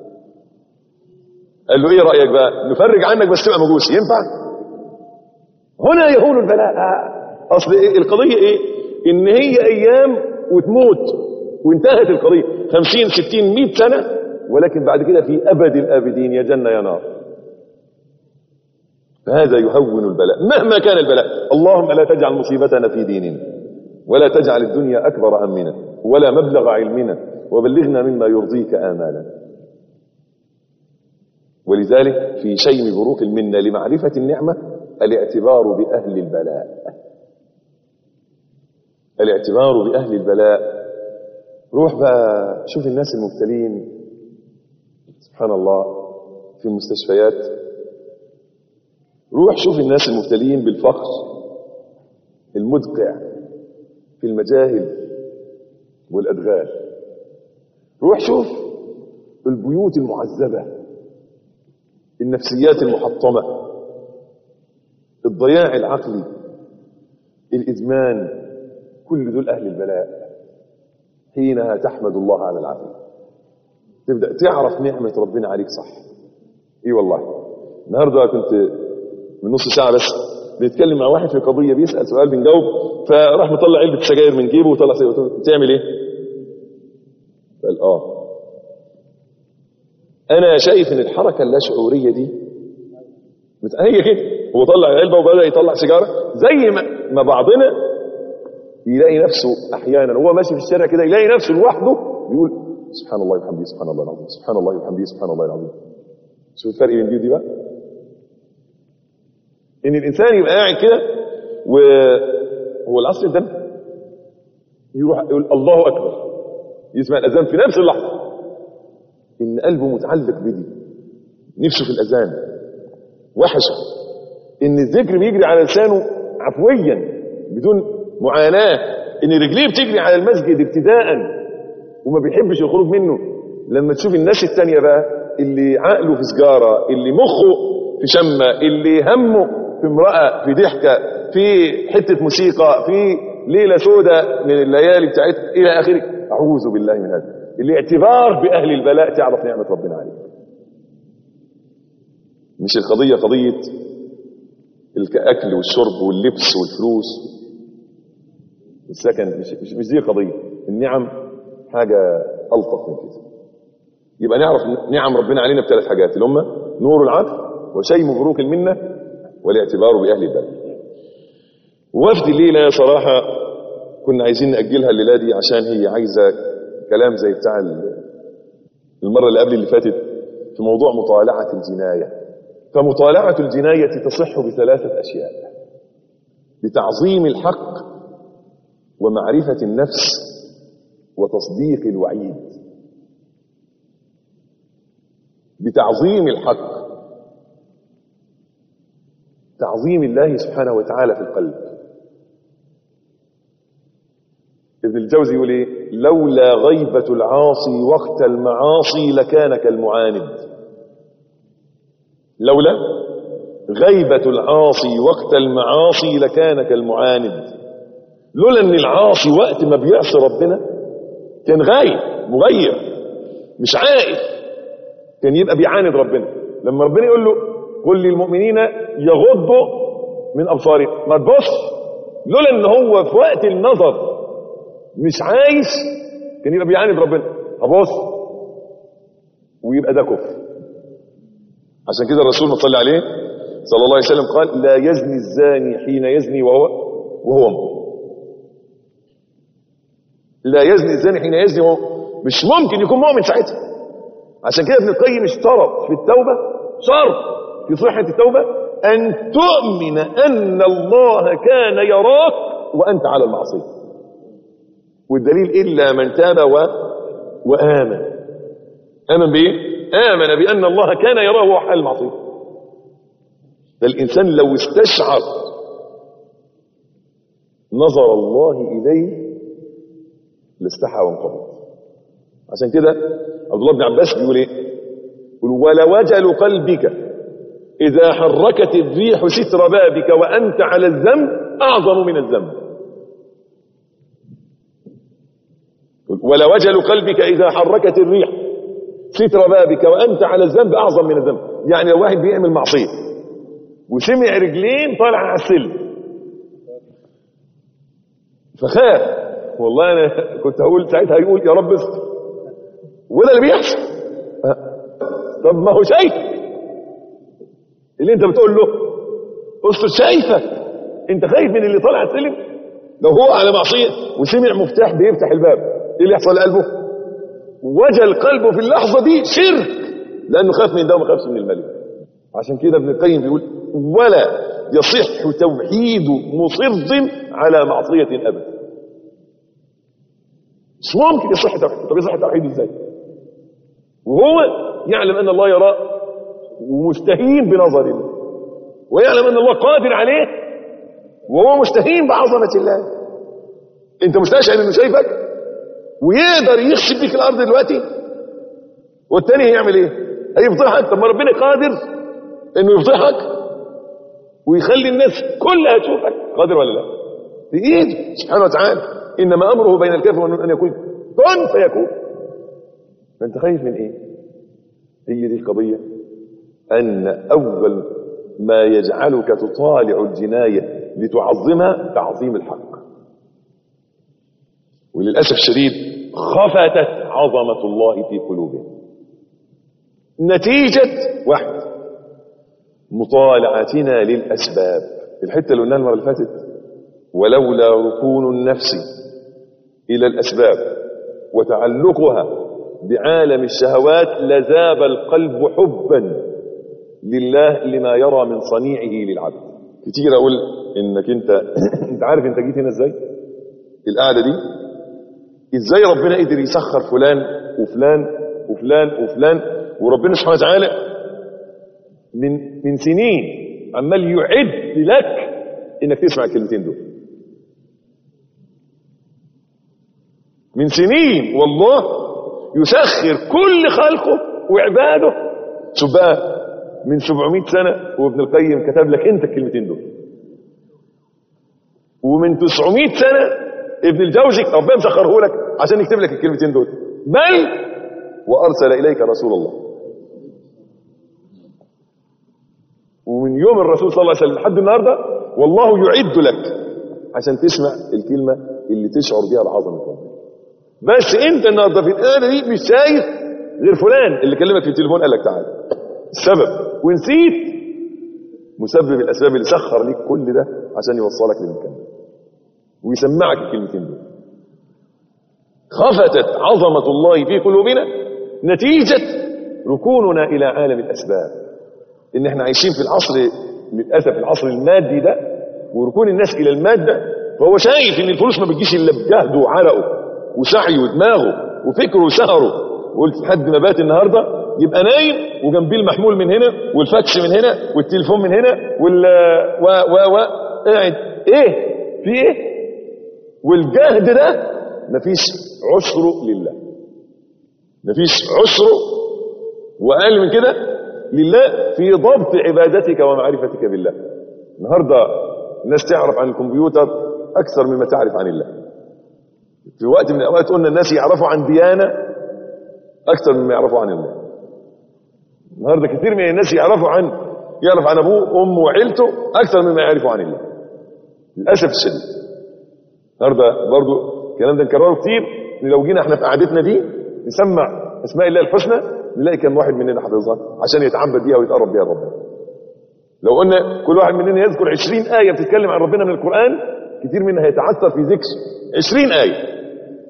قال له ايه رأيك بقى نفرج عنك بس تبقى مجوسي ينفع هنا يهون البلاء اصل إيه القضية ايه ان هي ايام وتموت وانتهت القضية خمسين ستين مئة سنة ولكن بعد كده في ابد الابدين يا جنة يا نار فهذا يهون البلاء مهما كان البلاء اللهم لا تجعل مصيبتنا في ديننا ولا تجعل الدنيا اكبر همنا ولا مبلغ علمنا وبلغنا مما يرضيك امالنا ولذلك في شيم بروق المنة لمعرفة النعمة الاعتبار بأهل البلاء الاعتبار بأهل البلاء روح بقى شوف الناس المبتلين سبحان الله في المستشفيات روح شوف الناس المبتلين بالفقر المدقع في المجاهل والأدغال روح شوف البيوت المعذبة النفسيات المحطمة الضياع العقلي الإدمان كل دول أهل البلاء حينها تحمد الله على العافية تبدأ تعرف نعمة ربنا عليك صح اي والله النهاردة كنت من نص ساعة بس بيتكلم مع واحد في قضية بيسأل سؤال بنجاوب فراح مطلع علبة سجاير من جيبه وطلع سجاير قلت له بتعمل ايه؟ قال اه انا شايف ان الحركة اللاشعورية دي بت- هي كده هو طلع علبة وبدأ يطلع سيجارة زي ما, ما بعضنا يلاقي نفسه احيانا وهو ماشي في الشارع كده يلاقي نفسه لوحده بيقول سبحان الله وبحمده سبحان الله العظيم سبحان الله وبحمده سبحان الله العظيم شوف الفرق بين دي ودي بقى ان الانسان يبقى قاعد كده وهو العصر ده يروح يقول الله اكبر يسمع الاذان في نفس اللحظه ان قلبه متعلق بدي نفسه في الاذان وحشه ان الذكر بيجري على لسانه عفويا بدون معاناه ان رجليه بتجري على المسجد ابتداء وما بيحبش الخروج منه لما تشوف الناس التانية بقى اللي عقله في سجارة اللي مخه في شمة اللي همه في امرأة في ضحكة في حتة موسيقى في ليلة سوداء من الليالي بتاعت إلى آخره أعوذ بالله من هذا الاعتبار بأهل البلاء تعرف نعمة ربنا عليك مش القضية قضية الأكل والشرب واللبس والفلوس السكن مش, مش, مش دي قضية النعم حاجة ألطف من كده يبقى نعرف نعم ربنا علينا بثلاث حاجات اللي هم نور العقل وشيم بروك المنة والاعتبار بأهل البلد وفد الليلة صراحة كنا عايزين نأجلها الليلة دي عشان هي عايزة كلام زي بتاع المرة اللي قبل اللي فاتت في موضوع مطالعة الجناية فمطالعة الجناية تصح بثلاثة أشياء بتعظيم الحق ومعرفة النفس وتصديق الوعيد بتعظيم الحق تعظيم الله سبحانه وتعالى في القلب ابن الجوزي يقول ايه لولا غيبة العاصي وقت المعاصي لكان كالمعاند لولا غيبة العاصي وقت المعاصي لكان كالمعاند لولا ان العاصي وقت ما بيعصي ربنا كان غايب مغير مش عائد كان يبقى بيعاند ربنا لما ربنا يقول له قل للمؤمنين يغضوا من ابصارهم ما تبص لولا ان هو في وقت النظر مش عايز كان يبقى بيعاند ربنا هبص ويبقى ده كفر عشان كده الرسول ما صلى عليه صلى الله عليه وسلم قال لا يزني الزاني حين يزني وهو وهو مؤمن لا يزني الزاني حين يزني هو مش ممكن يكون مؤمن ساعتها عشان كده ابن القيم اشترط في التوبة شرط في صحة التوبة أن تؤمن أن الله كان يراك وأنت على المعصية والدليل إلا من تاب و... وآمن آمن بإيه؟ آمن بأن الله كان يراه وهو حال المعصية ده الإنسان لو استشعر نظر الله إليه لاستحى وانقبض عشان كده عبد الله بن عباس بيقول ايه يقول ولوجل قلبك إذا حركت الريح ستر بابك وأنت على الذنب أعظم من الذنب ولوجل قلبك إذا حركت الريح ستر بابك وأنت على الذنب أعظم من الذنب يعني لو واحد بيعمل معصية وسمع رجلين طالع على السلم فخاف والله أنا كنت هقول ساعتها يقول يا رب استر وده اللي بيحصل طب ما هو شايف اللي انت بتقول له استر شايفك انت خايف من اللي طالع السلم لو هو على معصيه وسمع مفتاح بيفتح الباب ايه اللي يحصل لقلبه وجل قلبه في اللحظه دي شرك لانه خاف من ده وما خافش من الملك عشان كده ابن القيم بيقول ولا يصح توحيد مصر على معصيه ابدا مش ممكن يصح توحيد طب يصح توحيد ازاي وهو يعلم ان الله يراه ومستهين بنظره ويعلم ان الله قادر عليه وهو مستهين بعظمه الله انت مستشعر انه شايفك ويقدر يخسف بيك الارض دلوقتي والتاني هيعمل ايه هيفضحك طب ما ربنا قادر انه يفضحك ويخلي الناس كلها تشوفك قادر ولا لا بايده سبحانه وتعالى انما امره بين الكاف وان يقول كن فيكون فانت خايف من ايه هي دي القضيه ان اول ما يجعلك تطالع الجنايه لتعظمها تعظيم الحق وللاسف الشديد خفتت عظمه الله في قلوبهم نتيجه واحد مطالعتنا للاسباب الحته اللي قلناها المره اللي فاتت ولولا ركون النفس الى الاسباب وتعلقها بعالم الشهوات لذاب القلب حبا لله لما يرى من صنيعه للعبد كتير اقول انك انت انت عارف انت جيت هنا ازاي القعده دي ازاي ربنا قدر يسخر فلان وفلان وفلان وفلان وربنا سبحانه وتعالى من من سنين عمال يعد لك انك تسمع الكلمتين دول من سنين والله يسخر كل خلقه وعباده شوف بقى من 700 سنة وابن القيم كتب لك انت الكلمتين دول ومن 900 سنة ابن الجوزي ربنا مسخره لك عشان يكتب لك الكلمتين دول بل وارسل اليك رسول الله ومن يوم الرسول صلى الله عليه وسلم لحد النهارده والله يعد لك عشان تسمع الكلمه اللي تشعر بها بعظمه ربنا بس انت النهارده في الآلة دي مش شايف غير فلان اللي كلمك في التليفون قال لك تعالى السبب ونسيت مسبب الاسباب اللي سخر ليك كل ده عشان يوصلك للمكان ده ويسمعك الكلمتين دول خفتت عظمة الله في قلوبنا نتيجة ركوننا إلى عالم الأسباب إن إحنا عايشين في العصر للأسف العصر المادي ده وركون الناس إلى المادة فهو شايف إن الفلوس ما بتجيش إلا بجهده وعرقه وسعيه ودماغه وفكره وسهره قلت لحد ما بات النهارده يبقى نايم وجنبيه المحمول من هنا والفاكس من هنا والتليفون من هنا وال و و و قاعد ايه في ايه والجهد ده مفيش عسره لله مفيش عسره واقل من كده لله في ضبط عبادتك ومعرفتك بالله النهارده الناس تعرف عن الكمبيوتر اكثر مما تعرف عن الله في وقت من الاوقات قلنا الناس يعرفوا عن ديانه اكثر مما يعرفوا عن الله النهارده كثير من الناس يعرفوا عن يعرف عن ابوه وامه وعيلته اكثر مما يعرفوا عن الله للاسف الشديد النهارده برضو الكلام ده نكرره كتير ان لو جينا احنا في قعدتنا دي نسمع اسماء الله الحسنى نلاقي كم واحد مننا حافظها عشان يتعبد بيها ويتقرب بيها لربنا لو قلنا كل واحد مننا يذكر 20 آية بتتكلم عن ربنا من القرآن كتير منها هيتعثر في ذكر 20 آية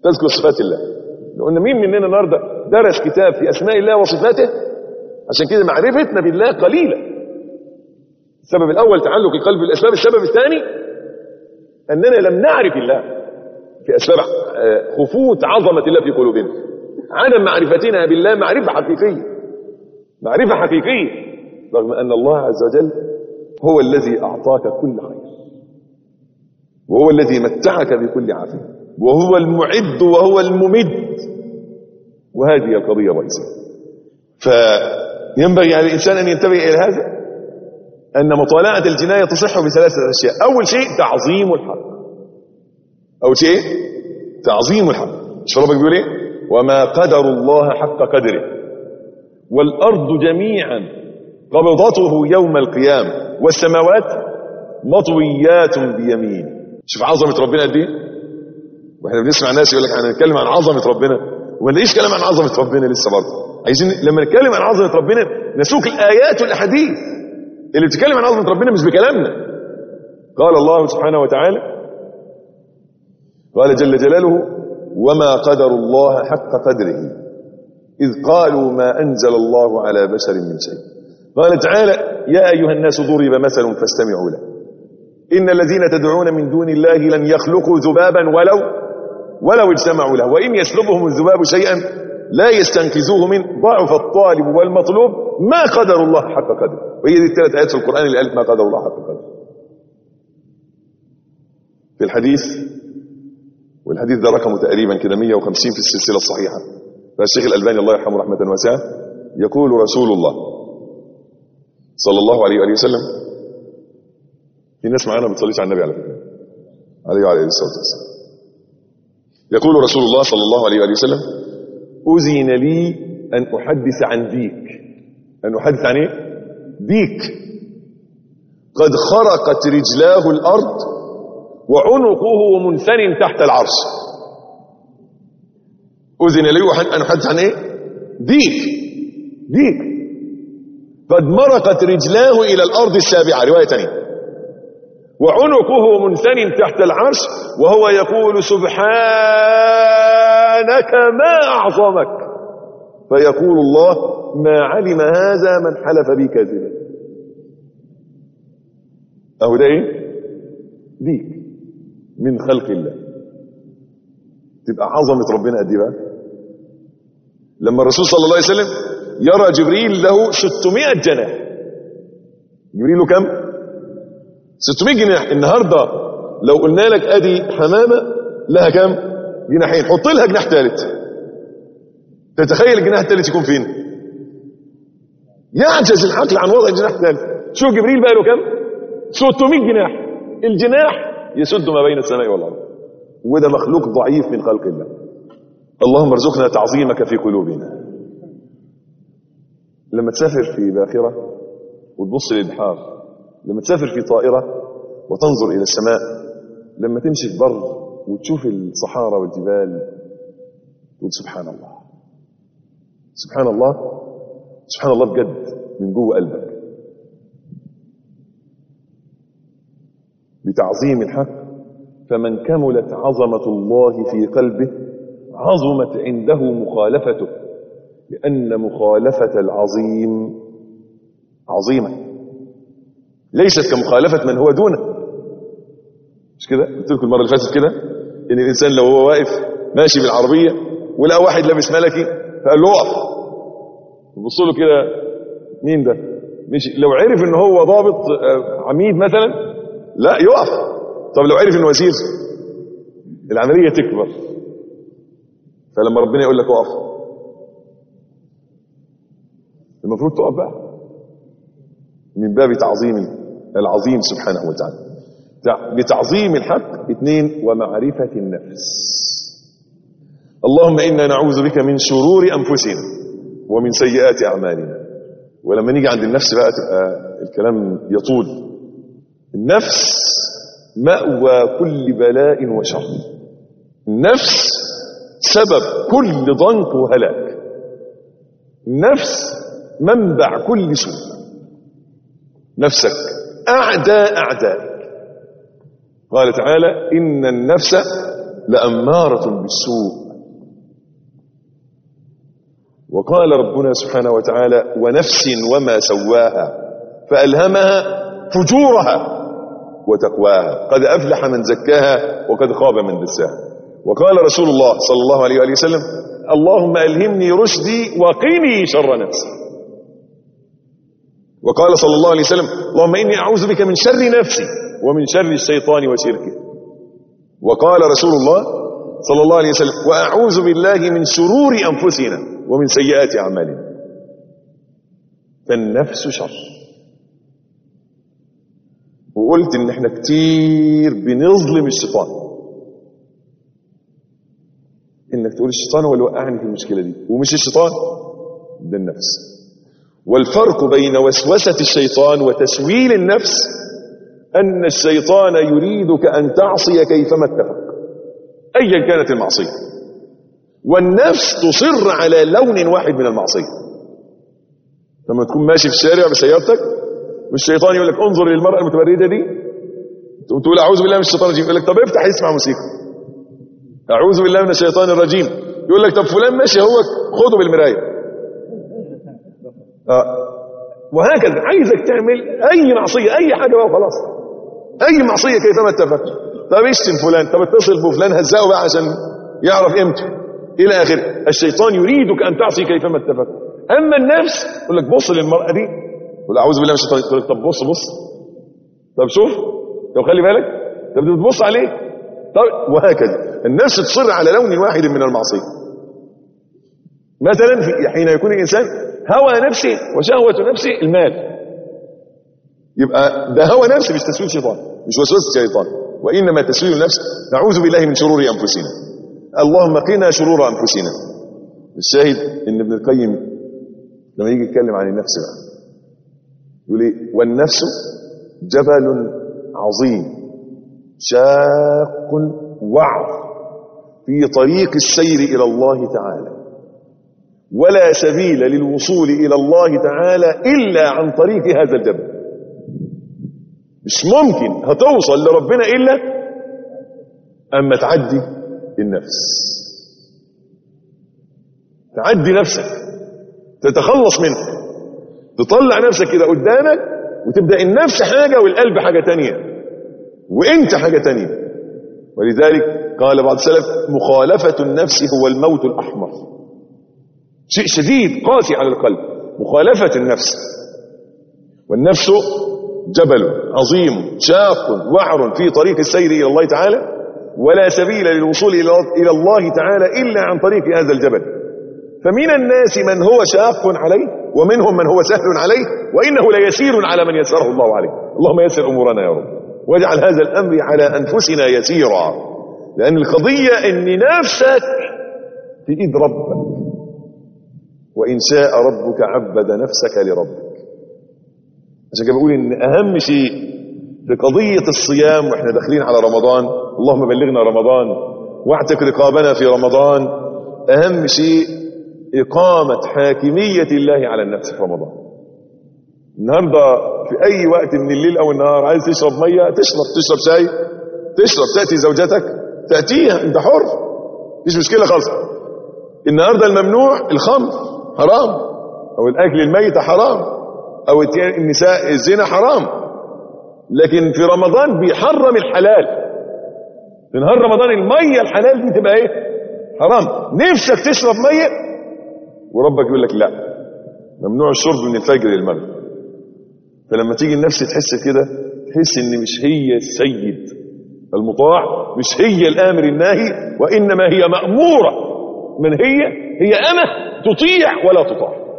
تذكر صفات الله لو قلنا مين مننا النهارده درس كتاب في اسماء الله وصفاته عشان كده معرفتنا بالله قليله السبب الاول تعلق القلب بالاسباب السبب الثاني اننا لم نعرف الله في اسباب آه، خفوت عظمه الله في قلوبنا عدم معرفتنا بالله معرفه حقيقيه معرفه حقيقيه رغم ان الله عز وجل هو الذي اعطاك كل خير وهو الذي متعك بكل عافيه وهو المعد وهو الممد وهذه القضيه الرئيسيه فينبغي على الانسان ان ينتبه الى هذا ان مطالعه الجنايه تصح بثلاثه اشياء اول شيء تعظيم الحق اول شيء تعظيم الحق مش ربك بيقول ايه وما قدر الله حق قدره والارض جميعا قبضته يوم القيامه والسماوات مطويات بيمينه شوف عظمه ربنا قد ايه واحنا بنسمع ناس يقول لك احنا هنتكلم عن عظمه ربنا وما نلاقيش كلام عن عظمه ربنا لسه برضه عايزين لما نتكلم عن عظمه ربنا نسوق الايات والاحاديث اللي بتتكلم عن عظمه ربنا مش بكلامنا قال الله سبحانه وتعالى قال جل جلاله وما قدر الله حق قدره إذ قالوا ما أنزل الله على بشر من شيء قال تعالى يا أيها الناس ضرب مثل فاستمعوا له إن الذين تدعون من دون الله لن يخلقوا ذبابا ولو ولو اجتمعوا له وإن يسلبهم الذباب شيئا لا يستنقذوه من ضعف الطالب والمطلوب ما قدر الله حق قدره وهي دي الثلاث آيات في القرآن اللي قالت ما قدر الله حق قدره في الحديث والحديث ده رقمه تقريبا كده 150 في السلسلة الصحيحة فالشيخ الألباني الله يرحمه رحمة واسعة يقول رسول الله صلى الله عليه وآله وسلم في ناس معانا ما بتصليش على النبي على فكرة عليه وعلى آله الصلاة والسلام يقول رسول الله صلى الله عليه وآله وسلم أذن لي أن أحدث عن ديك أن أحدث عن إيه؟ ديك قد خرقت رجلاه الأرض وعنقه منثن تحت العرش أذن لي أن أحدث عن إيه؟ ديك ديك قد مرقت رجلاه إلى الأرض السابعة رواية ثانية وعنقه منثن تحت العرش وهو يقول سبحانك ما أعظمك فيقول الله ما علم هذا من حلف بي كاذبا أهو ده إيه؟ ديك من خلق الله تبقى عظمة ربنا قد ايه بقى لما الرسول صلى الله عليه وسلم يرى جبريل له 600 جناح جبريل له كم 600 جناح النهارده لو قلنا لك ادي حمامه لها كم جناحين حط لها جناح ثالث تتخيل الجناح الثالث يكون فين يعجز العقل عن وضع جناح ثالث شوف جبريل بقى له كم 600 جناح الجناح يسد ما بين السماء والارض وده مخلوق ضعيف من خلق الله اللهم ارزقنا تعظيمك في قلوبنا لما تسافر في باخره وتبص للبحار لما تسافر في طائره وتنظر الى السماء لما تمشي في بر وتشوف الصحارى والجبال تقول سبحان الله سبحان الله سبحان الله بجد من جوه قلبك بتعظيم الحق فمن كملت عظمة الله في قلبه عظمت عنده مخالفته لأن مخالفة العظيم عظيمة ليست كمخالفة من هو دونه مش كده قلت لكم المرة اللي فاتت كده إن الإنسان لو هو واقف ماشي بالعربية ولقى واحد لابس ملكي فقال له اقف وبص له كده مين ده مش لو عرف ان هو ضابط عميد مثلا لا يقف طب لو عرف انه وزير العمليه تكبر فلما ربنا يقول لك اقف المفروض تقف بقى من باب تعظيم العظيم سبحانه وتعالى بتعظيم الحق اثنين ومعرفة النفس اللهم إنا نعوذ بك من شرور أنفسنا ومن سيئات أعمالنا ولما نيجي عند النفس بقى تبقى الكلام يطول النفس مأوى كل بلاء وشر النفس سبب كل ضنك وهلاك النفس منبع كل سوء نفسك أعداء أعدائك قال تعالى إن النفس لأمارة بالسوء وقال ربنا سبحانه وتعالى ونفس وما سواها فألهمها فجورها وتقواها قد أفلح من زكاها وقد خاب من دساها وقال رسول الله صلى الله عليه وآله وسلم اللهم ألهمني رشدي وقني شر نفسي وقال صلى الله عليه وسلم اللهم إني أعوذ بك من شر نفسي ومن شر الشيطان وشركه وقال رسول الله صلى الله عليه وسلم وأعوذ بالله من شرور أنفسنا ومن سيئات أعمالنا فالنفس شر وقلت ان احنا كتير بنظلم الشيطان انك تقول الشيطان هو اللي وقعني في المشكله دي ومش الشيطان ده النفس والفرق بين وسوسه الشيطان وتسويل النفس ان الشيطان يريدك ان تعصي كيفما اتفق ايا كانت المعصيه والنفس تصر على لون واحد من المعصيه لما تكون ماشي في الشارع بسيارتك والشيطان يقول لك انظر للمرأة المتبردة دي تقول أعوذ بالله من الشيطان الرجيم يقول لك طب افتح اسمع موسيقى أعوذ بالله من الشيطان الرجيم يقول لك طب فلان ماشي هو خده بالمراية آه. وهكذا عايزك تعمل أي معصية أي حاجة بقى خلاص أي معصية كيفما اتفقت طب اشتم فلان طب اتصل بفلان هزقه بقى عشان يعرف قيمته إلى آخره الشيطان يريدك أن تعصي كيفما اتفقت أما النفس يقول لك بص للمرأة دي قول اعوذ بالله من الشيطان يقول لك طب بص بص طب شوف طب خلي بالك طب بتبص عليه طب وهكذا النفس تصر على لون واحد من المعصيه مثلا في حين يكون الانسان هوى نفسه وشهوه نفسه المال يبقى ده هوى نفسه مش تسويل شيطان مش وسوسه شيطان وانما تسويل النفس نعوذ بالله من شرور انفسنا اللهم قنا شرور انفسنا الشاهد ان ابن القيم لما يجي يتكلم عن النفس بقى يقول ايه والنفس جبل عظيم شاق وعر في طريق السير الى الله تعالى ولا سبيل للوصول الى الله تعالى الا عن طريق هذا الجبل مش ممكن هتوصل لربنا الا اما تعدي النفس تعدي نفسك تتخلص منها تطلع نفسك كده قدامك وتبدا النفس حاجه والقلب حاجه تانية وانت حاجه تانية ولذلك قال بعض السلف مخالفه النفس هو الموت الاحمر شيء شديد قاسي على القلب مخالفه النفس والنفس جبل عظيم شاق وعر في طريق السير الى الله تعالى ولا سبيل للوصول الى الله تعالى الا عن طريق هذا الجبل فمن الناس من هو شاق عليه ومنهم من هو سهل عليه وإنه ليسير على من يسره الله عليه اللهم يسر أمورنا يا رب واجعل هذا الأمر على أنفسنا يسيرا لأن القضية أن نفسك في إيد ربك وإن شاء ربك عبد نفسك لربك عشان كده بقول إن أهم شيء في قضية الصيام وإحنا داخلين على رمضان اللهم بلغنا رمضان واعتق رقابنا في رمضان أهم شيء إقامة حاكمية الله على النفس في رمضان النهاردة في أي وقت من الليل أو النهار عايز تشرب مية تشرب تشرب شاي تشرب تأتي زوجتك تأتيها أنت حر مفيش مشكلة خالص النهاردة الممنوع الخمر حرام أو الأكل الميت حرام أو النساء الزنا حرام لكن في رمضان بيحرم الحلال في نهار رمضان المية الحلال دي تبقى ايه حرام نفسك تشرب مية وربك يقول لك لا ممنوع الشرب من الفجر للمغرب فلما تيجي النفس تحس كده تحس ان مش هي السيد المطاع مش هي الامر الناهي وانما هي ماموره من هي هي امه تطيع ولا تطاع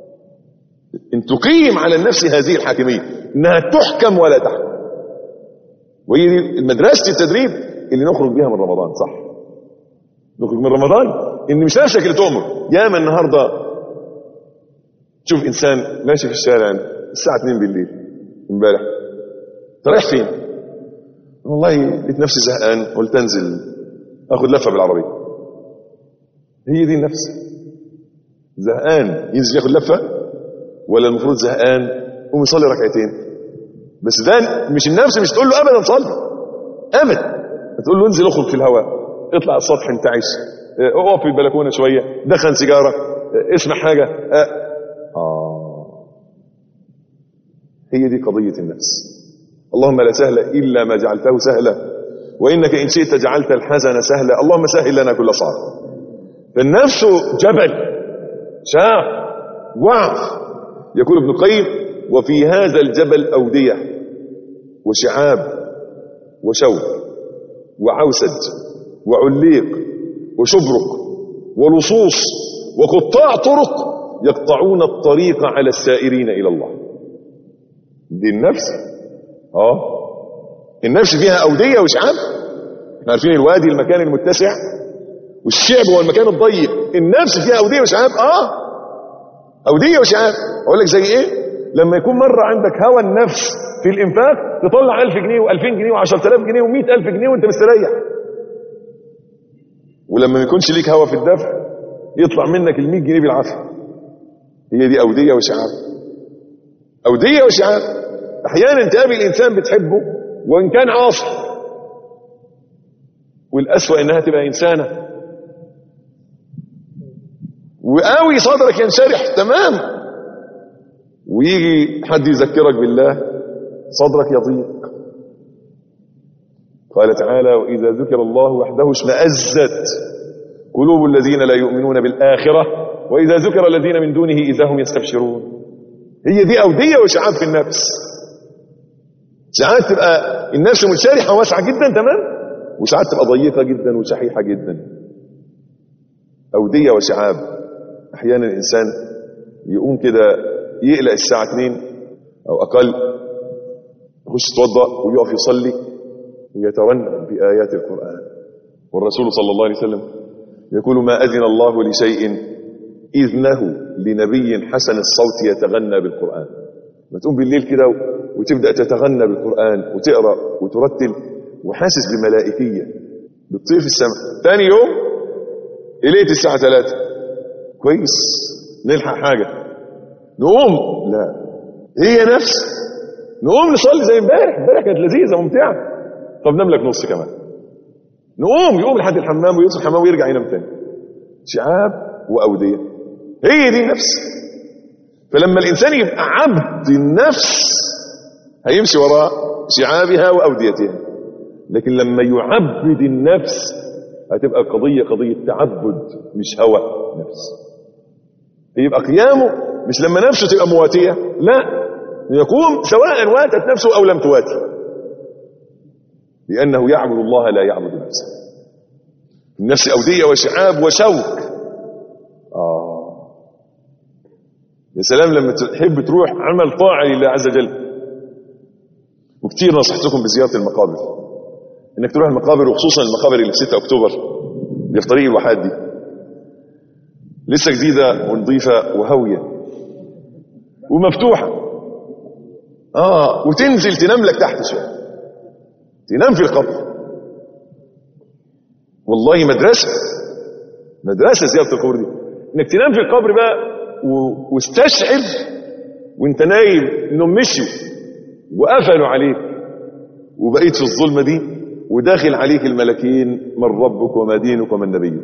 ان تقيم على النفس هذه الحاكميه انها تحكم ولا تحكم وهي دي مدرسه التدريب اللي نخرج بيها من رمضان صح نخرج من رمضان ان مش نفسك اللي تؤمر ياما النهارده تشوف انسان ماشي في الشارع الساعه 2 بالليل امبارح انت رايح فين والله لقيت نفسي زهقان قلت انزل اخد لفه بالعربيه هي دي النفس زهقان ينزل ياخد لفه ولا المفروض زهقان قوم يصلي ركعتين بس ده مش النفس مش تقول له ابدا صلي ابدا تقول له انزل اخرج في الهواء اطلع على السطح انت عايش اه، اقف في البلكونه شويه دخن سيجاره اه، اسمع حاجه اه آه. هي دي قضيه النفس اللهم لا سهل الا ما جعلته سهلا وانك ان شئت جعلت الحزن سهلا اللهم سهل لنا كل صعب فالنفس جبل شاق وعف يقول ابن القيم وفي هذا الجبل اوديه وشعاب وشوك وعوسج وعليق وشبرق ولصوص وقطاع طرق يقطعون الطريق على السائرين الى الله دي النفس اه النفس فيها اوديه وشعاب احنا عارفين الوادي المكان المتسع والشعب هو المكان الضيق النفس فيها اوديه وشعاب اه اوديه وشعاب اقول لك زي ايه لما يكون مره عندك هوى النفس في الانفاق تطلع 1000 جنيه و2000 جنيه و10000 جنيه و100000 جنيه وانت مستريح ولما ما يكونش ليك هوى في الدفع يطلع منك ال 100 جنيه بالعافيه هي دي اوديه وشعاب اوديه وشعاب احيانا تقابل انسان بتحبه وان كان عاصي والاسوأ انها تبقى انسانه وقوي صدرك ينشرح تمام ويجي حد يذكرك بالله صدرك يضيق قال تعالى وإذا ذكر الله وحده اشمأزت قلوب الذين لا يؤمنون بالآخرة وإذا ذكر الذين من دونه إذا هم يستبشرون هي دي أودية وشعاب في النفس ساعات تبقى النفس منشرحة واسعة جدا تمام وساعات تبقى ضيقة جدا وشحيحة جدا أودية وشعاب أحيانا الإنسان يقوم كده يقلق الساعة 2 أو أقل يخش يتوضأ ويقف يصلي ويترنم بآيات القرآن والرسول صلى الله عليه وسلم يقول ما أذن الله لشيء إذنه لنبي حسن الصوت يتغنى بالقرآن ما تقوم بالليل كده وتبدأ تتغنى بالقرآن وتقرأ وترتل وحاسس بملائكية بتطير في السماء ثاني يوم إليت الساعة 3 كويس نلحق حاجة نقوم لا هي نفس نقوم نصلي زي امبارح امبارح كانت لذيذة ممتعة طب نام لك نص كمان نقوم يقوم لحد الحمام ويدخل الحمام ويرجع ينام تاني شعاب وأودية هي دي نفس فلما الإنسان يبقى عبد النفس هيمشي وراء شعابها وأوديتها لكن لما يعبد النفس هتبقى القضية قضية تعبد مش هوى نفس يبقى قيامه مش لما نفسه تبقى مواتية لا يقوم سواء واتت نفسه أو لم تواتي لأنه يعبد الله لا يعبد نفسه النفس أودية وشعاب وشوك آه يا سلام لما تحب تروح عمل طاعة لله عز وجل وكتير نصحتكم بزيارة المقابر انك تروح المقابر وخصوصا المقابر اللي في 6 اكتوبر اللي في طريق الواحات دي لسه جديدة ونظيفة وهاوية ومفتوحة اه وتنزل تنام لك تحت شوية تنام في القبر والله مدرسة مدرسة زيارة القبر دي انك تنام في القبر بقى و... واستشعر وانت نايم انهم مشيوا وقفلوا عليك وبقيت في الظلمة دي وداخل عليك الملكين من ربك وما دينك ومن نبيك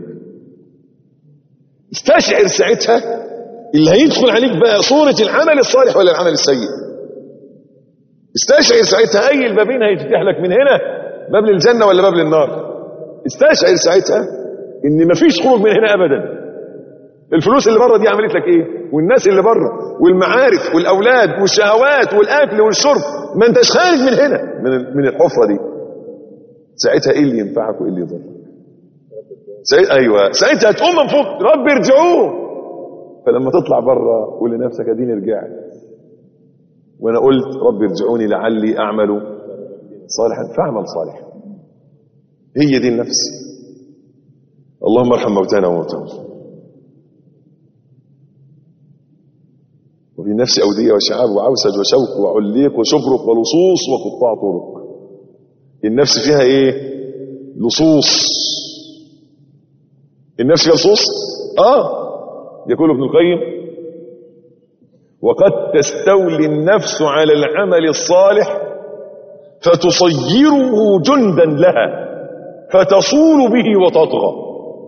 استشعر ساعتها اللي هيدخل عليك بقى صورة العمل الصالح ولا العمل السيء استشعر ساعتها اي البابين هيتفتح لك من هنا باب للجنة ولا باب للنار استشعر ساعتها ان مفيش خروج من هنا ابدا الفلوس اللي بره دي عملت لك ايه والناس اللي بره والمعارف والاولاد والشهوات والاكل والشرب ما انتش خارج من هنا من من الحفره دي ساعتها ايه اللي ينفعك وايه اللي يضرك ساعتها ايوه ساعتها هتقوم من فوق رب ارجعوه فلما تطلع بره قول لنفسك اديني رجعت وانا قلت رب ارجعوني لعلي اعمل صالحا فاعمل صالحا هي دي النفس اللهم ارحم موتانا وموتانا وفي النفس أودية وشعاب وعوسج وشوك وعليق وشبرق ولصوص وقطاع طرق النفس فيها ايه لصوص النفس فيها لصوص اه يقول ابن القيم وقد تستولي النفس على العمل الصالح فتصيره جندا لها فتصول به وتطغى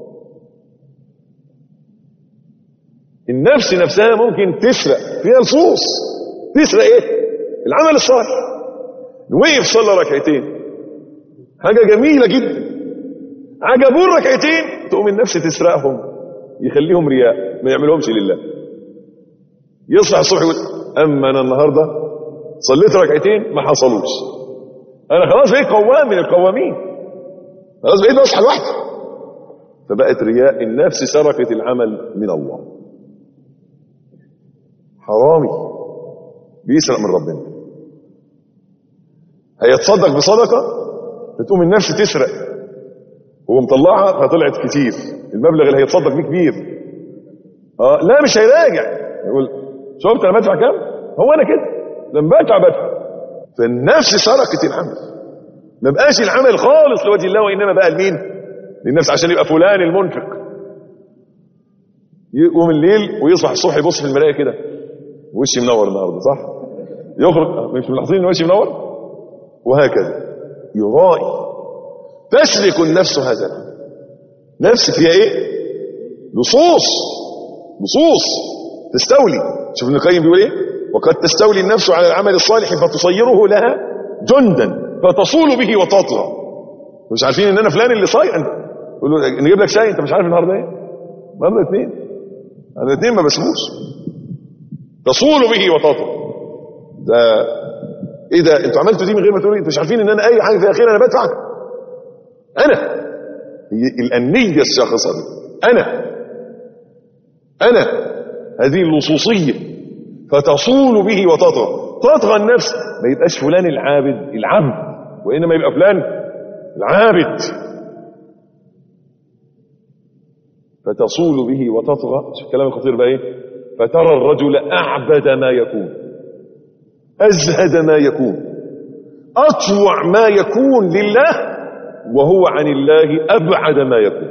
النفس نفسها ممكن تسرق فيها لصوص تسرق ايه العمل الصالح وقف صلى ركعتين حاجه جميله جدا عجبوه الركعتين تقوم النفس تسرقهم يخليهم رياء ما يعملهمش لله يصحى الصبح يقول اما انا النهارده صليت ركعتين ما حصلوش انا خلاص بقيت قوام من القوامين خلاص بقيت بصحى لوحدي فبقت رياء النفس سرقت العمل من الله حرامي بيسرق من ربنا هيتصدق بصدقة فتقوم النفس تسرق هو مطلعها فطلعت كتير المبلغ اللي هيتصدق بيه كبير اه لا مش هيراجع يقول شفت انا بدفع كام هو انا كده لما بدفع بدفع فالنفس سرقت العمل ما بقاش العمل خالص لوجه الله وانما بقى لمين للنفس عشان يبقى فلان المنفق يقوم الليل ويصحى الصبح يبص في المرايه كده وشي منور النهارده صح يخرج مش ملاحظين ان وشي منور وهكذا يرائي تسلك النفس هذا العمل نفس فيها ايه لصوص لصوص تستولي شوف ابن القيم بيقول ايه وقد تستولي النفس على العمل الصالح فتصيره لها جندا فتصول به وتطغى مش عارفين ان انا فلان اللي صايع يقول له نجيب لك شاي انت مش عارف النهارده ايه النهارده اثنين النهارده اثنين ما بسموش تصول به وتطغى ده ايه ده انتوا عملتوا دي من غير ما تقولوا انتوا مش عارفين ان انا اي حاجه في اخيرا انا بدفع انا هي الانيه الشاخصه دي انا انا هذه اللصوصيه فتصول به وتطغى تطغى النفس ما يبقاش فلان العابد العبد وانما يبقى فلان العابد فتصول به وتطغى شوف الكلام الخطير بقى ايه فترى الرجل اعبد ما يكون ازهد ما يكون اطوع ما يكون لله وهو عن الله ابعد ما يكون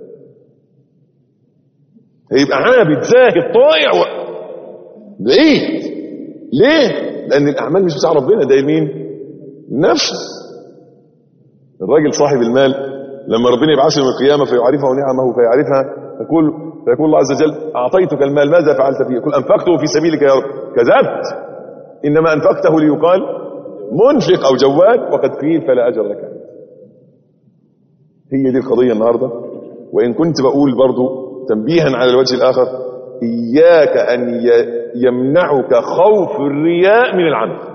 هيبقى عابد زاهد طائع و... بعيد ليه لان الاعمال مش بتاع ربنا ده مين نفسه الراجل صاحب المال لما ربنا يبعثه يوم القيامه فيعرفه نعمه فيعرفها يقول فيقول الله عز وجل اعطيتك المال ماذا فعلت فيه يقول انفقته في سبيلك يا رب كذبت انما انفقته ليقال منفق او جواد وقد قيل فلا اجر لك هي دي القضيه النهارده وان كنت بقول برضو تنبيها على الوجه الاخر اياك ان يمنعك خوف الرياء من العمل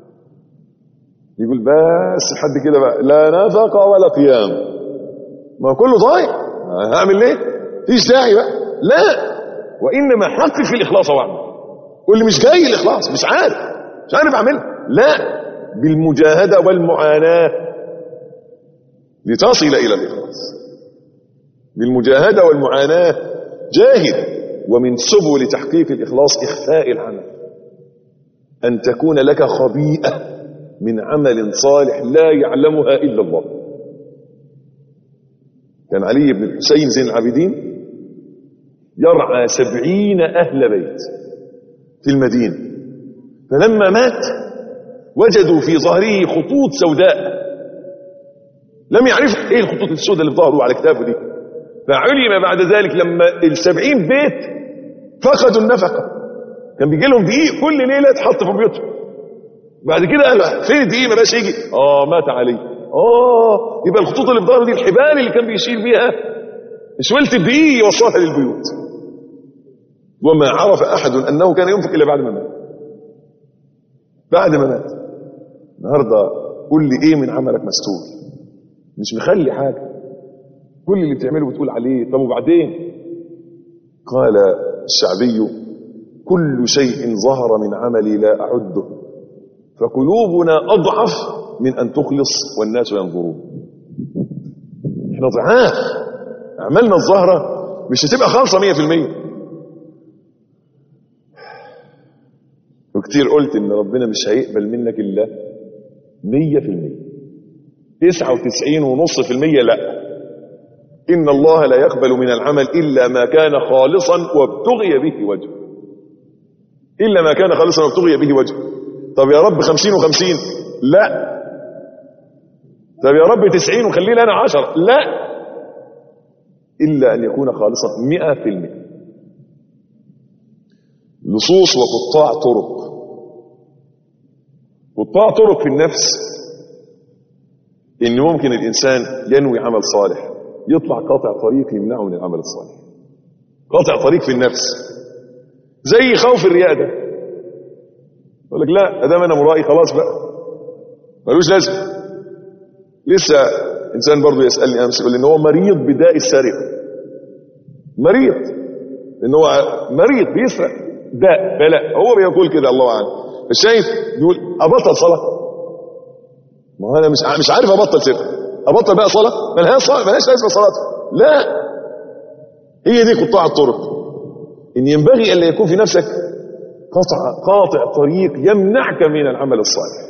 يقول بس لحد كده بقى لا نفقه ولا قيام ما كله ضايع هعمل ليه فيش داعي بقى لا وانما حقق في الاخلاص واعمل واللي مش جاي الاخلاص مش عارف مش عارف اعملها لا بالمجاهده والمعاناه لتصل الى الاخلاص بالمجاهده والمعاناه جاهد ومن سبل تحقيق الاخلاص اخفاء العمل ان تكون لك خبيئه من عمل صالح لا يعلمها الا الله كان علي بن الحسين زين العابدين يرعى سبعين أهل بيت في المدينة فلما مات وجدوا في ظهره خطوط سوداء لم يعرفوا ايه الخطوط السوداء اللي في ظهره على كتافه دي فعلم بعد ذلك لما السبعين بيت فقدوا النفقة كان بيجي لهم دقيق كل ليلة تحط في بيوتهم بعد كده قال فين الدقيق ما بقاش يجي اه مات علي اه يبقى الخطوط اللي في ظهره دي الحبال اللي كان بيشيل بيها شويلة الدقيق يوصلها للبيوت وما عرف احد انه كان ينفق الا بعد ما مات بعد ما مات النهارده قول لي ايه من عملك مستور مش مخلي حاجه كل اللي بتعمله بتقول عليه طب وبعدين قال الشعبي كل شيء ظهر من عملي لا اعده فقلوبنا اضعف من ان تخلص والناس ينظرون احنا ضعاف اعمالنا الظاهره مش هتبقى خالصه 100% وكتير قلت ان ربنا مش هيقبل منك الا 100% 99.5% لا ان الله لا يقبل من العمل الا ما كان خالصا وابتغي به وجهه الا ما كان خالصا وابتغي به وجهه طب يا رب 50 و50 لا طب يا رب تسعين وخلي لي انا عشر لا الا ان يكون خالصا مئة في المئة لصوص وقطاع طرق قطاع طرق في النفس ان ممكن الانسان ينوي عمل صالح يطلع قاطع طريق يمنعه من العمل الصالح قاطع طريق في النفس زي خوف الرياء ده يقول لك لا ادام انا مرائي خلاص بقى ملوش لازمه لسه انسان برضه يسالني امس يقول لي ان هو مريض بداء السرقه مريض ان هو مريض بيسرق داء بلاء هو بيقول كده الله اعلم الشايف بيقول ابطل صلاه ما هو انا مش مش عارف ابطل سرقه ابطل بقى صلاه ملهاش صلاه ملهاش لازمه صلاتي لا هي دي قطاع الطرق ان ينبغي الا يكون في نفسك قطع قاطع طريق يمنعك من العمل الصالح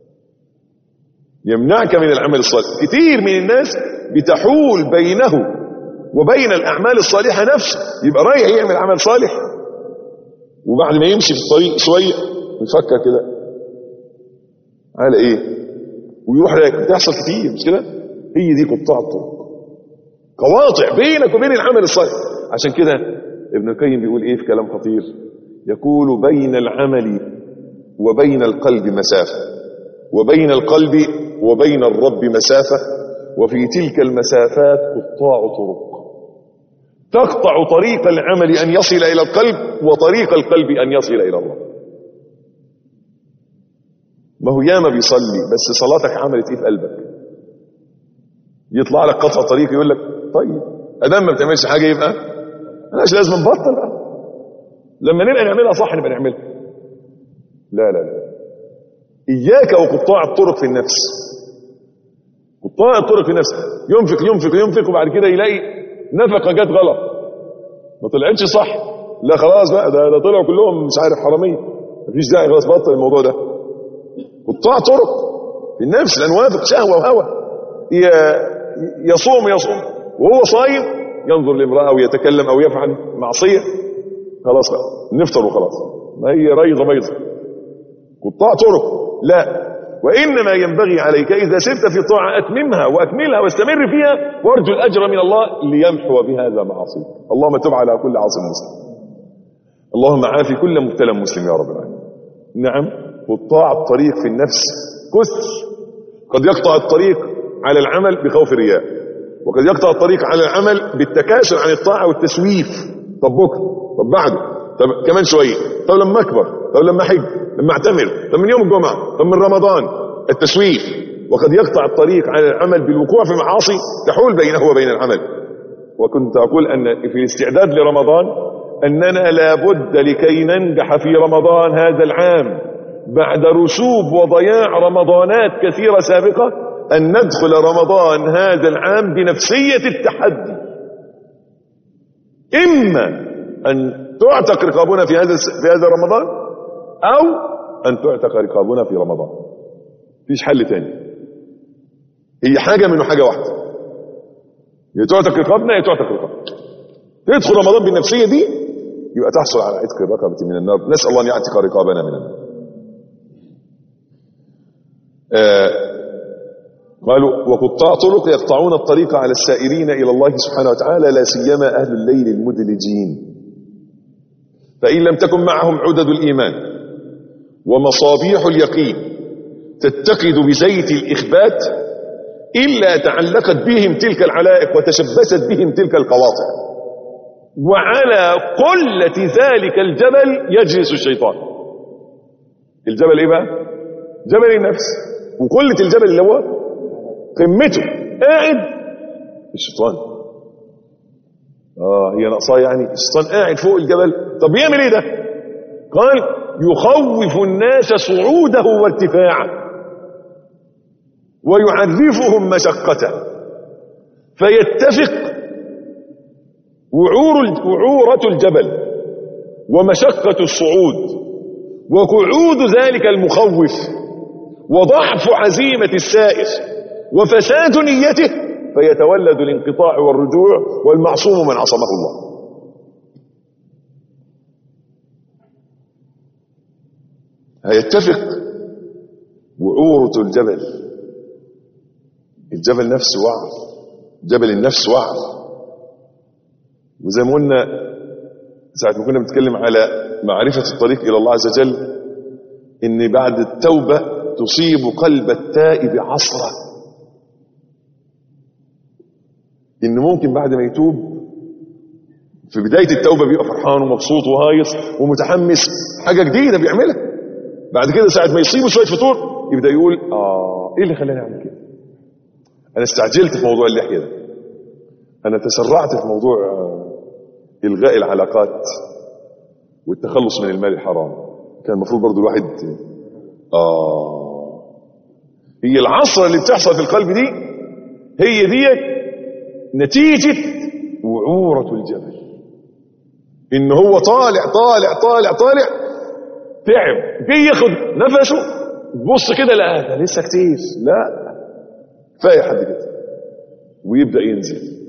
يمنعك من العمل الصالح كتير من الناس بتحول بينه وبين الاعمال الصالحه نفسه يبقى رايح يعمل عمل صالح وبعد ما يمشي في الطريق شويه يفكر كده على ايه ويروح راكب بتحصل كتير مش كده هي دي قطاع الطرق قواطع بينك وبين العمل الصالح عشان كده ابن القيم بيقول ايه في كلام خطير يقول بين العمل وبين القلب مسافه وبين القلب وبين الرب مسافه وفي تلك المسافات قطاع طرق تقطع طريق العمل ان يصل الى القلب وطريق القلب ان يصل الى الرب ما هو ياما بيصلي بس صلاتك عملت ايه في قلبك يطلع لك قطع طريق يقول لك طيب ادام ما بتعملش حاجه يبقى مالهاش لازم نبطل بقى لما نبقى نعملها صح نبقى نعملها لا لا لا اياك وقطاع الطرق في النفس قطاع الطرق في النفس ينفق ينفق ينفق وبعد كده يلاقي نفقه جت غلط ما طلعتش صح لا خلاص بقى ده, ده طلعوا كلهم مش عارف حراميه مفيش داعي خلاص بطل الموضوع ده قطاع طرق في النفس لان وافق شهوه وهوى يصوم يصوم وهو صايم ينظر لامراه ويتكلم او يفعل معصيه خلاص بقى نفطر وخلاص ما هي ريضه بيضه قطاع طرق لا وانما ينبغي عليك اذا سرت في طاعه اتممها واكملها واستمر فيها وارجو الاجر من الله ليمحو بهذا معاصيك اللهم تب على كل عاص مسلم اللهم عافي كل مبتلى مسلم يا رب العالمين نعم قطاع الطريق في النفس كثر قد يقطع الطريق على العمل بخوف الرياء وقد يقطع الطريق على العمل بالتكاسل عن الطاعه والتسويف طب بكره طب بعده طب كمان شويه طب لما اكبر طب لما احج لما اعتمر طب من يوم الجمعه طب من رمضان التسويف وقد يقطع الطريق على العمل بالوقوع في معاصي تحول بينه وبين العمل وكنت اقول ان في الاستعداد لرمضان اننا لابد لكي ننجح في رمضان هذا العام بعد رسوب وضياع رمضانات كثيره سابقه ان ندخل رمضان هذا العام بنفسيه التحدي اما ان تعتق رقابنا في هذا في هذا رمضان او ان تعتق رقابنا في رمضان مفيش حل تاني هي حاجه منه حاجه واحده يا تعتق رقابنا يا تعتق رقابنا تدخل رمضان بالنفسيه دي يبقى تحصل على عتق الرقبه من النار نسال الله ان يعتق رقابنا من النار آه قالوا وقطاع طرق يقطعون الطريق على السائرين الى الله سبحانه وتعالى لا سيما اهل الليل المدلجين فان لم تكن معهم عدد الايمان ومصابيح اليقين تتقد بزيت الاخبات الا تعلقت بهم تلك العلائق وتشبثت بهم تلك القواطع وعلى قله ذلك الجبل يجلس الشيطان الجبل ايه بقى جبل النفس وقله الجبل اللي هو قمته قاعد الشيطان اه هي ناقصاه يعني الشيطان قاعد فوق الجبل طب يعمل ايه ده قال يخوف الناس صعوده وارتفاعه ويعرفهم مشقته فيتفق وعور وعورة الجبل ومشقة الصعود وقعود ذلك المخوف وضعف عزيمة السائر وفساد نيته فيتولد الانقطاع والرجوع والمعصوم من عصمه الله هيتفق وعورة الجبل الجبل نفسه وعر جبل النفس وعر وزي ما قلنا ساعة ما كنا بنتكلم على معرفة الطريق إلى الله عز وجل إن بعد التوبة تصيب قلب التائب عصرة إن ممكن بعد ما يتوب في بداية التوبة بيبقى فرحان ومبسوط وهايص ومتحمس حاجة جديدة بيعملها بعد كده ساعة ما يصيبه شوية فطور يبدأ يقول آه إيه اللي خلاني أعمل كده أنا استعجلت في موضوع اللحية ده أنا تسرعت في موضوع آه، إلغاء العلاقات والتخلص من المال الحرام كان المفروض برضو الواحد آه هي العصرة اللي بتحصل في القلب دي هي دي نتيجة وعورة الجبل إن هو طالع طالع طالع طالع تعب جاي ياخد نفسه بص كده لا ده لسه كتير لا كفايه حد كده ويبدا ينزل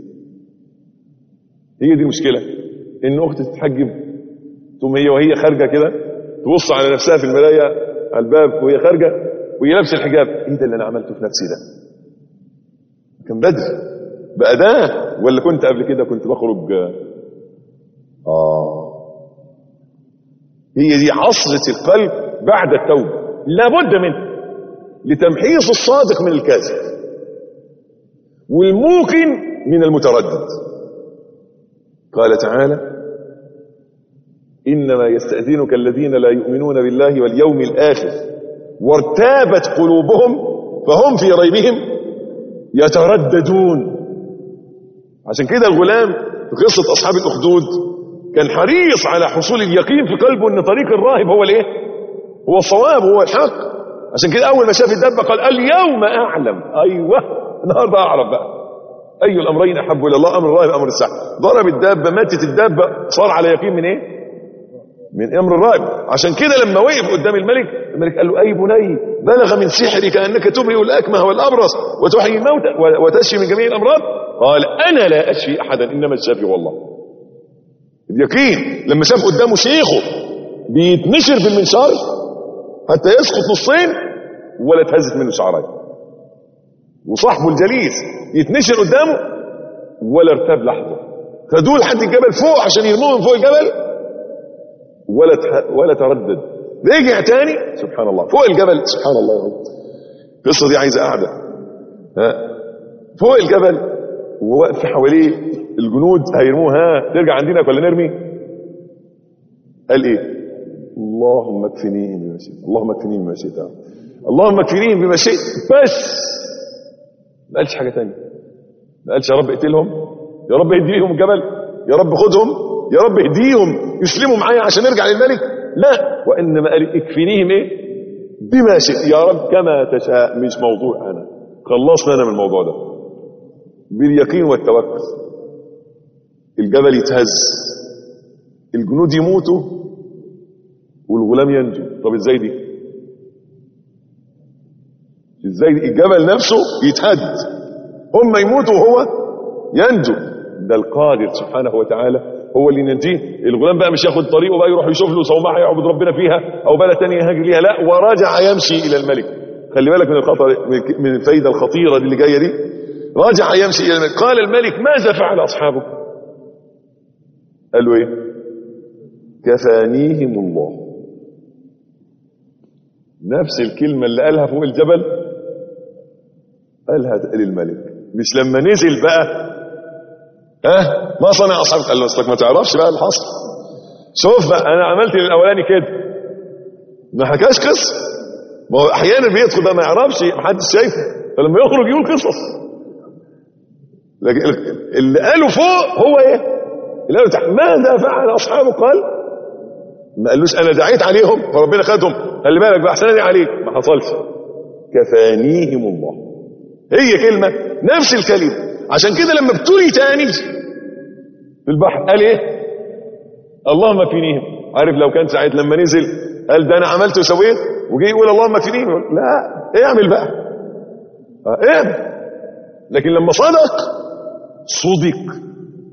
هي دي المشكله ان اختي تتحجب تقوم هي وهي خارجه كده تبص على نفسها في المرايه على الباب وهي خارجه وهي لابسه الحجاب ايه ده اللي انا عملته في نفسي ده كان بدري بقى ده ولا كنت قبل كده كنت بخرج اه هي دي عصرة القلب بعد التوبة لابد منه لتمحيص الصادق من الكاذب والموقن من المتردد قال تعالى إنما يستأذنك الذين لا يؤمنون بالله واليوم الآخر وارتابت قلوبهم فهم في ريبهم يترددون عشان كده الغلام في قصة أصحاب الأخدود كان حريص على حصول اليقين في قلبه ان طريق الراهب هو الايه هو الصواب هو الحق عشان كده اول ما شاف الدبه قال اليوم اعلم ايوه النهارده اعرف بقى اي الامرين احب الى الله امر الراهب امر الساعه ضرب الدابه ماتت الدابه صار على يقين من ايه من امر الراهب عشان كده لما وقف قدام الملك الملك قال له اي بني بلغ من سحرك انك تبرئ الاكمه والابرص وتحيي الموتى وتشفي من جميع الامراض قال انا لا اشفي احدا انما الشافي والله اليقين لما شاف قدامه شيخه بيتنشر بالمنشار حتى يسقط نصين ولا تهزت منه شعرين وصاحبه الجليس يتنشر قدامه ولا ارتاب لحظه خدوه لحد الجبل فوق عشان يرموه من فوق الجبل ولا تح... ولا تردد رجع تاني سبحان الله فوق الجبل سبحان الله يا رب القصه دي عايزه قاعده ها فوق الجبل وواقف حواليه الجنود هيرموه ها ترجع عندنا ولا نرمي قال ايه اللهم اكفنيهم بما شئت اللهم اكفنيهم بما شئت اللهم اكفنيهم بما شئت بس ما قالش حاجه ثانيه ما قالش يا رب اقتلهم يا رب اهديهم الجبل يا رب خدهم يا رب اهديهم يسلموا معايا عشان نرجع للملك لا وانما قال اكفنيهم ايه بما شئت يا رب كما تشاء مش موضوع انا خلصنا انا من الموضوع ده باليقين والتوكل الجبل يتهز الجنود يموتوا والغلام ينجو طب ازاي دي ازاي دي؟ الجبل نفسه يتهد هم يموتوا وهو ينجو ده القادر سبحانه وتعالى هو اللي ينجيه الغلام بقى مش ياخد طريقه بقى يروح يشوف له صومعه يعبد ربنا فيها او بلد ثانيه يهاجر ليها لا ورجع يمشي الى الملك خلي بالك من الخطر من الفايده الخطيره دي اللي جايه دي رجع يمشي الى الملك قال الملك ماذا فعل اصحابك قال له ايه كفانيهم الله نفس الكلمة اللي قالها فوق الجبل قالها للملك مش لما نزل بقى ها أه؟ ما صنع اصحابك قال له اصلك ما تعرفش بقى اللي حصل شوف بقى انا عملت للاولاني كده ما حكاش قصه ما هو احيانا بيدخل بقى ما يعرفش ما حدش شايفه فلما يخرج يقول قصص لكن اللي قاله فوق هو ايه اللي قاله تحت ماذا فعل اصحابه قال ما قالوش انا دعيت عليهم فربنا خدهم خلي بالك بقى احسن عليك ما حصلش كفانيهم الله هي كلمه نفس الكلمه عشان كده لما ابتلي تاني في البحر قال ايه اللهم اكفنيهم عارف لو كان ساعه لما نزل قال ده انا عملت وسويت وجي يقول اللهم اكفنيهم لا اعمل بقى اه اعمل لكن لما صدق صدق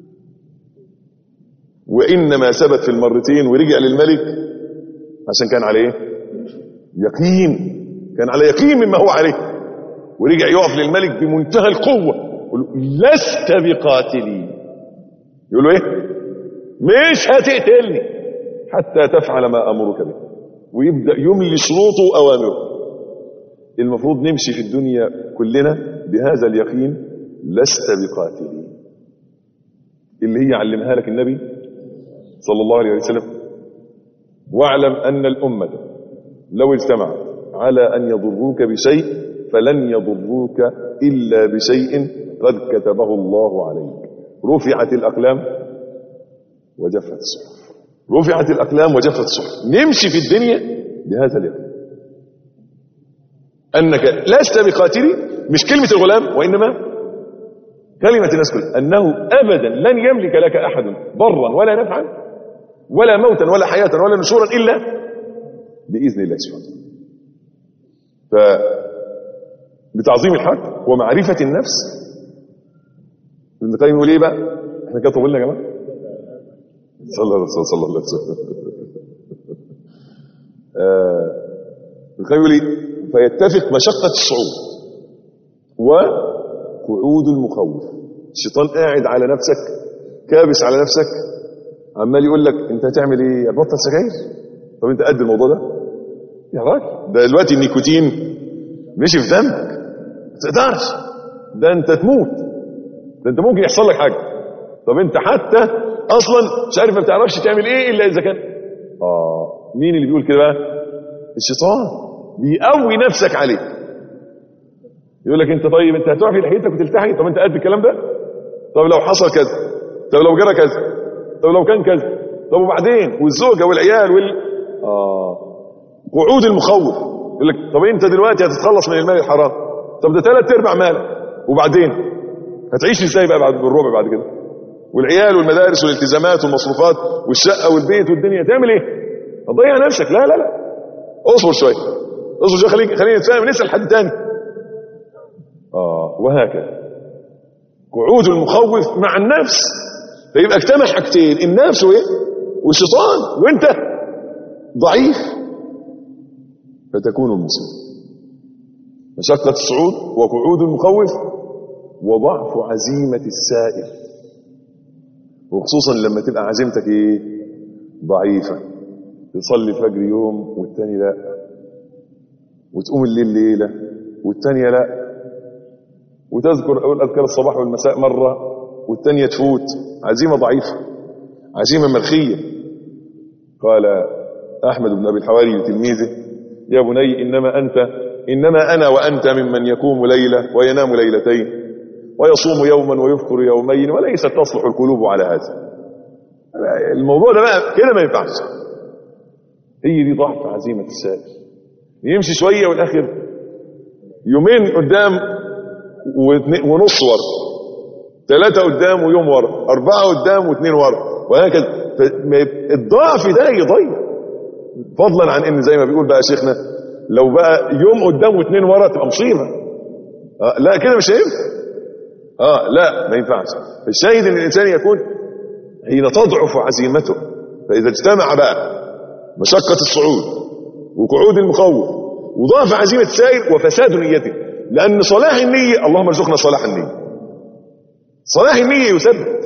وانما ثبت في المرتين ورجع للملك عشان كان عليه يقين كان على يقين مما هو عليه ورجع يقف للملك بمنتهى القوة يقول له لست بقاتلي يقول له ايه مش هتقتلني حتى تفعل ما امرك به ويبدا يملي شروطه واوامره المفروض نمشي في الدنيا كلنا بهذا اليقين لست بقاتلي اللي هي علمها لك النبي صلى الله عليه وسلم واعلم ان الامه لو اجتمعت على ان يضروك بشيء فلن يضروك الا بشيء قد كتبه الله عليك رفعت الاقلام وجفت الصحف رفعت الاقلام وجفت الصحف نمشي في الدنيا بهذا اليقين انك لست بقاتلي مش كلمه الغلام وانما كلمه الناس كلها انه ابدا لن يملك لك احد ضرا ولا نفعا ولا موتا ولا حياه ولا نشورا الا باذن الله سبحانه وتعالى ف بتعظيم الحق ومعرفه النفس ابن القيم يقول ايه بقى احنا كده طولنا يا جماعه صلى الله عليه وسلم صلى الله عليه وسلم آه، ابن القيم يقول ايه فيتفق مشقه الصعود وقعود المخوف الشيطان قاعد على نفسك كابس على نفسك عمال يقول لك انت هتعمل ايه هتبطل سجاير طب انت قد الموضوع ده يا راجل ده دلوقتي النيكوتين مشي في دمك ما تقدرش ده انت تموت ده انت ممكن يحصل لك حاجه طب انت حتى اصلا مش عارف ما بتعرفش تعمل ايه الا اذا كان اه مين اللي بيقول كده بقى الشيطان بيقوي نفسك عليه يقول لك انت طيب انت هتقع في لحيتك وتلتحي طب انت قد الكلام ده طب لو حصل كذا طب لو جرى كذا طب لو كان كذا طب وبعدين والزوجه والعيال وال اه قعود المخوف يقول لك طب انت دلوقتي هتتخلص من المال الحرام طب ده ثلاث ارباع مالك وبعدين هتعيش ازاي بقى بعد بالربع بعد كده والعيال والمدارس والالتزامات والمصروفات والشقه والبيت والدنيا تعمل ايه هتضيع نفسك لا لا لا اصبر شويه اصبر شويه خليك خلينا نتفاهم نسال حد تاني اه وهكذا قعود المخوف مع النفس فيبقى اجتمع حاجتين النفس وايه والشيطان وانت ضعيف فتكون المسلم مشقة الصعود وقعود المخوف وضعف عزيمة السائل وخصوصا لما تبقى عزيمتك ايه ضعيفة تصلي الفجر يوم والتاني لا وتقوم الليل ليلة والتانية لا وتذكر أول أذكار الصباح والمساء مرة والتانية تفوت عزيمة ضعيفة عزيمة مرخية قال أحمد بن أبي الحواري لتلميذه يا بني إنما أنت إنما أنا وأنت ممن يقوم ليلة وينام ليلتين ويصوم يوما ويفطر يومين وليست تصلح القلوب على هذا الموضوع ده بقى كده ما ينفعش هي دي ضعف عزيمة السائل يمشي شوية والآخر يومين قدام واثنين- ونص ورا ثلاثة قدام ويوم ورا أربعة قدام واثنين ورا وهكذا فما- الضعف ده يضيع فضلا عن ان زي ما بيقول بقى شيخنا لو بقى يوم قدام واثنين ورا تبقى مصيبه آه لا كده مش هينفع اه لا ما ينفعش الشاهد ان الانسان يكون حين تضعف عزيمته فاذا اجتمع بقى مشقه الصعود وقعود المخوف وضعف عزيمه السائر وفساد نيته لان صلاح النيه اللهم ارزقنا صلاح النيه صلاح النيه يثبت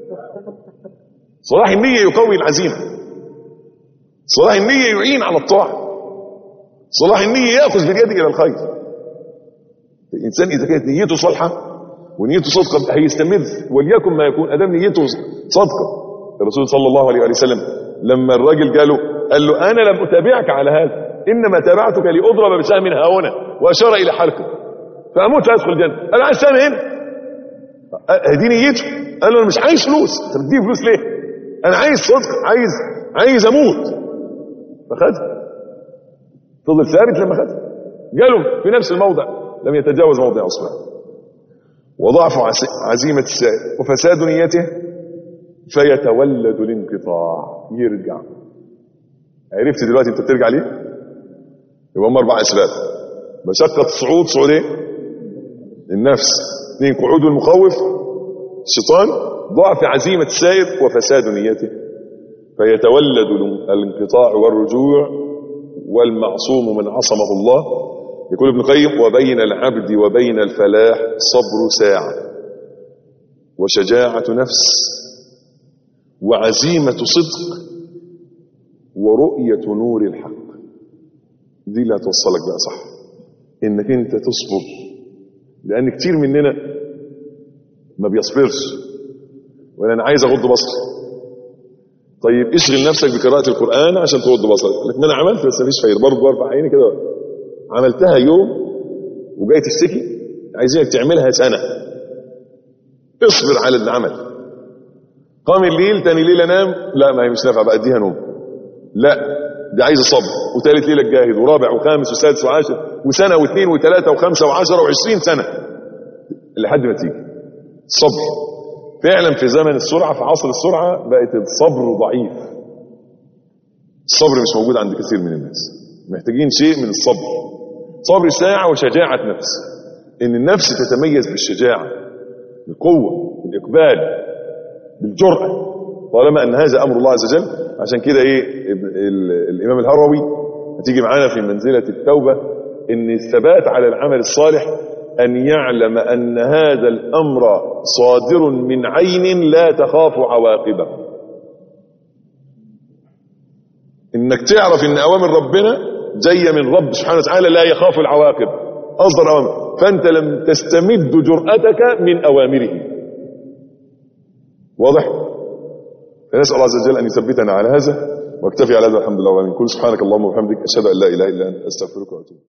صلاح النيه يقوي العزيمه صلاح النية يعين على الطاعة صلاح النية يأخذ باليد إلى الخير الإنسان إذا كانت نيته صالحة ونيته صادقة هيستمر وليكن ما يكون أدام نيته صادقة الرسول صلى الله عليه وآله وسلم لما الراجل قاله قال له أنا لم أتابعك على هذا إنما تابعتك لأضرب بسهم ها هنا وأشار إلى حلقه فأموت فأدخل الجنة قال عايز سهم هنا هدي نيته قال له أنا مش عايز فلوس أنت بتديني فلوس ليه؟ أنا عايز صدق عايز عايز أموت فخدها فضل ثابت لما خدها قالوا في نفس الموضع لم يتجاوز موضع اصبعه وضعف عس- عزيمة السائل وفساد نيته فيتولد الانقطاع يرجع عرفت دلوقتي انت بترجع ليه يبقى هم اربع اسباب مشقة الصعود صعود ايه النفس اثنين قعود المخوف الشيطان ضعف عزيمة السائر وفساد نيته فيتولد الانقطاع والرجوع والمعصوم من عصمه الله يقول ابن القيم وبين العبد وبين الفلاح صبر ساعة وشجاعة نفس وعزيمة صدق ورؤية نور الحق دي اللي هتوصلك بقى صح انك انت تصبر لان كتير مننا ما بيصبرش ولا انا عايز اغض بصري طيب اشغل نفسك بقراءة القرآن عشان تغض بصرك لك ما انا عملت بس مفيش خير برضه برفع عيني كده عملتها يوم وجاي تشتكي عايزينك تعملها سنة اصبر على اللي عمل قام الليل تاني ليلة نام لا ما هي مش نافعة بقى اديها نوم لا دي عايزة صبر وثالث ليلة جاهد ورابع وخامس وسادس وعاشر وسنة واثنين وثلاثة وخمسة وعشرة وعشرين سنة لحد ما تيجي صبر فعلا في زمن السرعة في عصر السرعة بقت الصبر ضعيف الصبر مش موجود عند كثير من الناس محتاجين شيء من الصبر صبر ساعة وشجاعة نفس ان النفس تتميز بالشجاعة بالقوة بالإقبال بالجرأة طالما ان هذا امر الله عز وجل عشان كده ايه ال- الامام الهروي هتيجي معانا في منزلة التوبة ان الثبات على العمل الصالح ان يعلم ان هذا الامر صادر من عين لا تخاف عواقبه انك تعرف ان اوامر ربنا جايه من رب سبحانه وتعالى لا يخاف العواقب اصدر اوامر فانت لم تستمد جرأتك من اوامره واضح فنسال الله عز وجل ان يثبتنا على هذا واكتفي على هذا الحمد لله وامين كل سبحانك اللهم وبحمدك اشهد ان لا اله الا انت استغفرك واتوب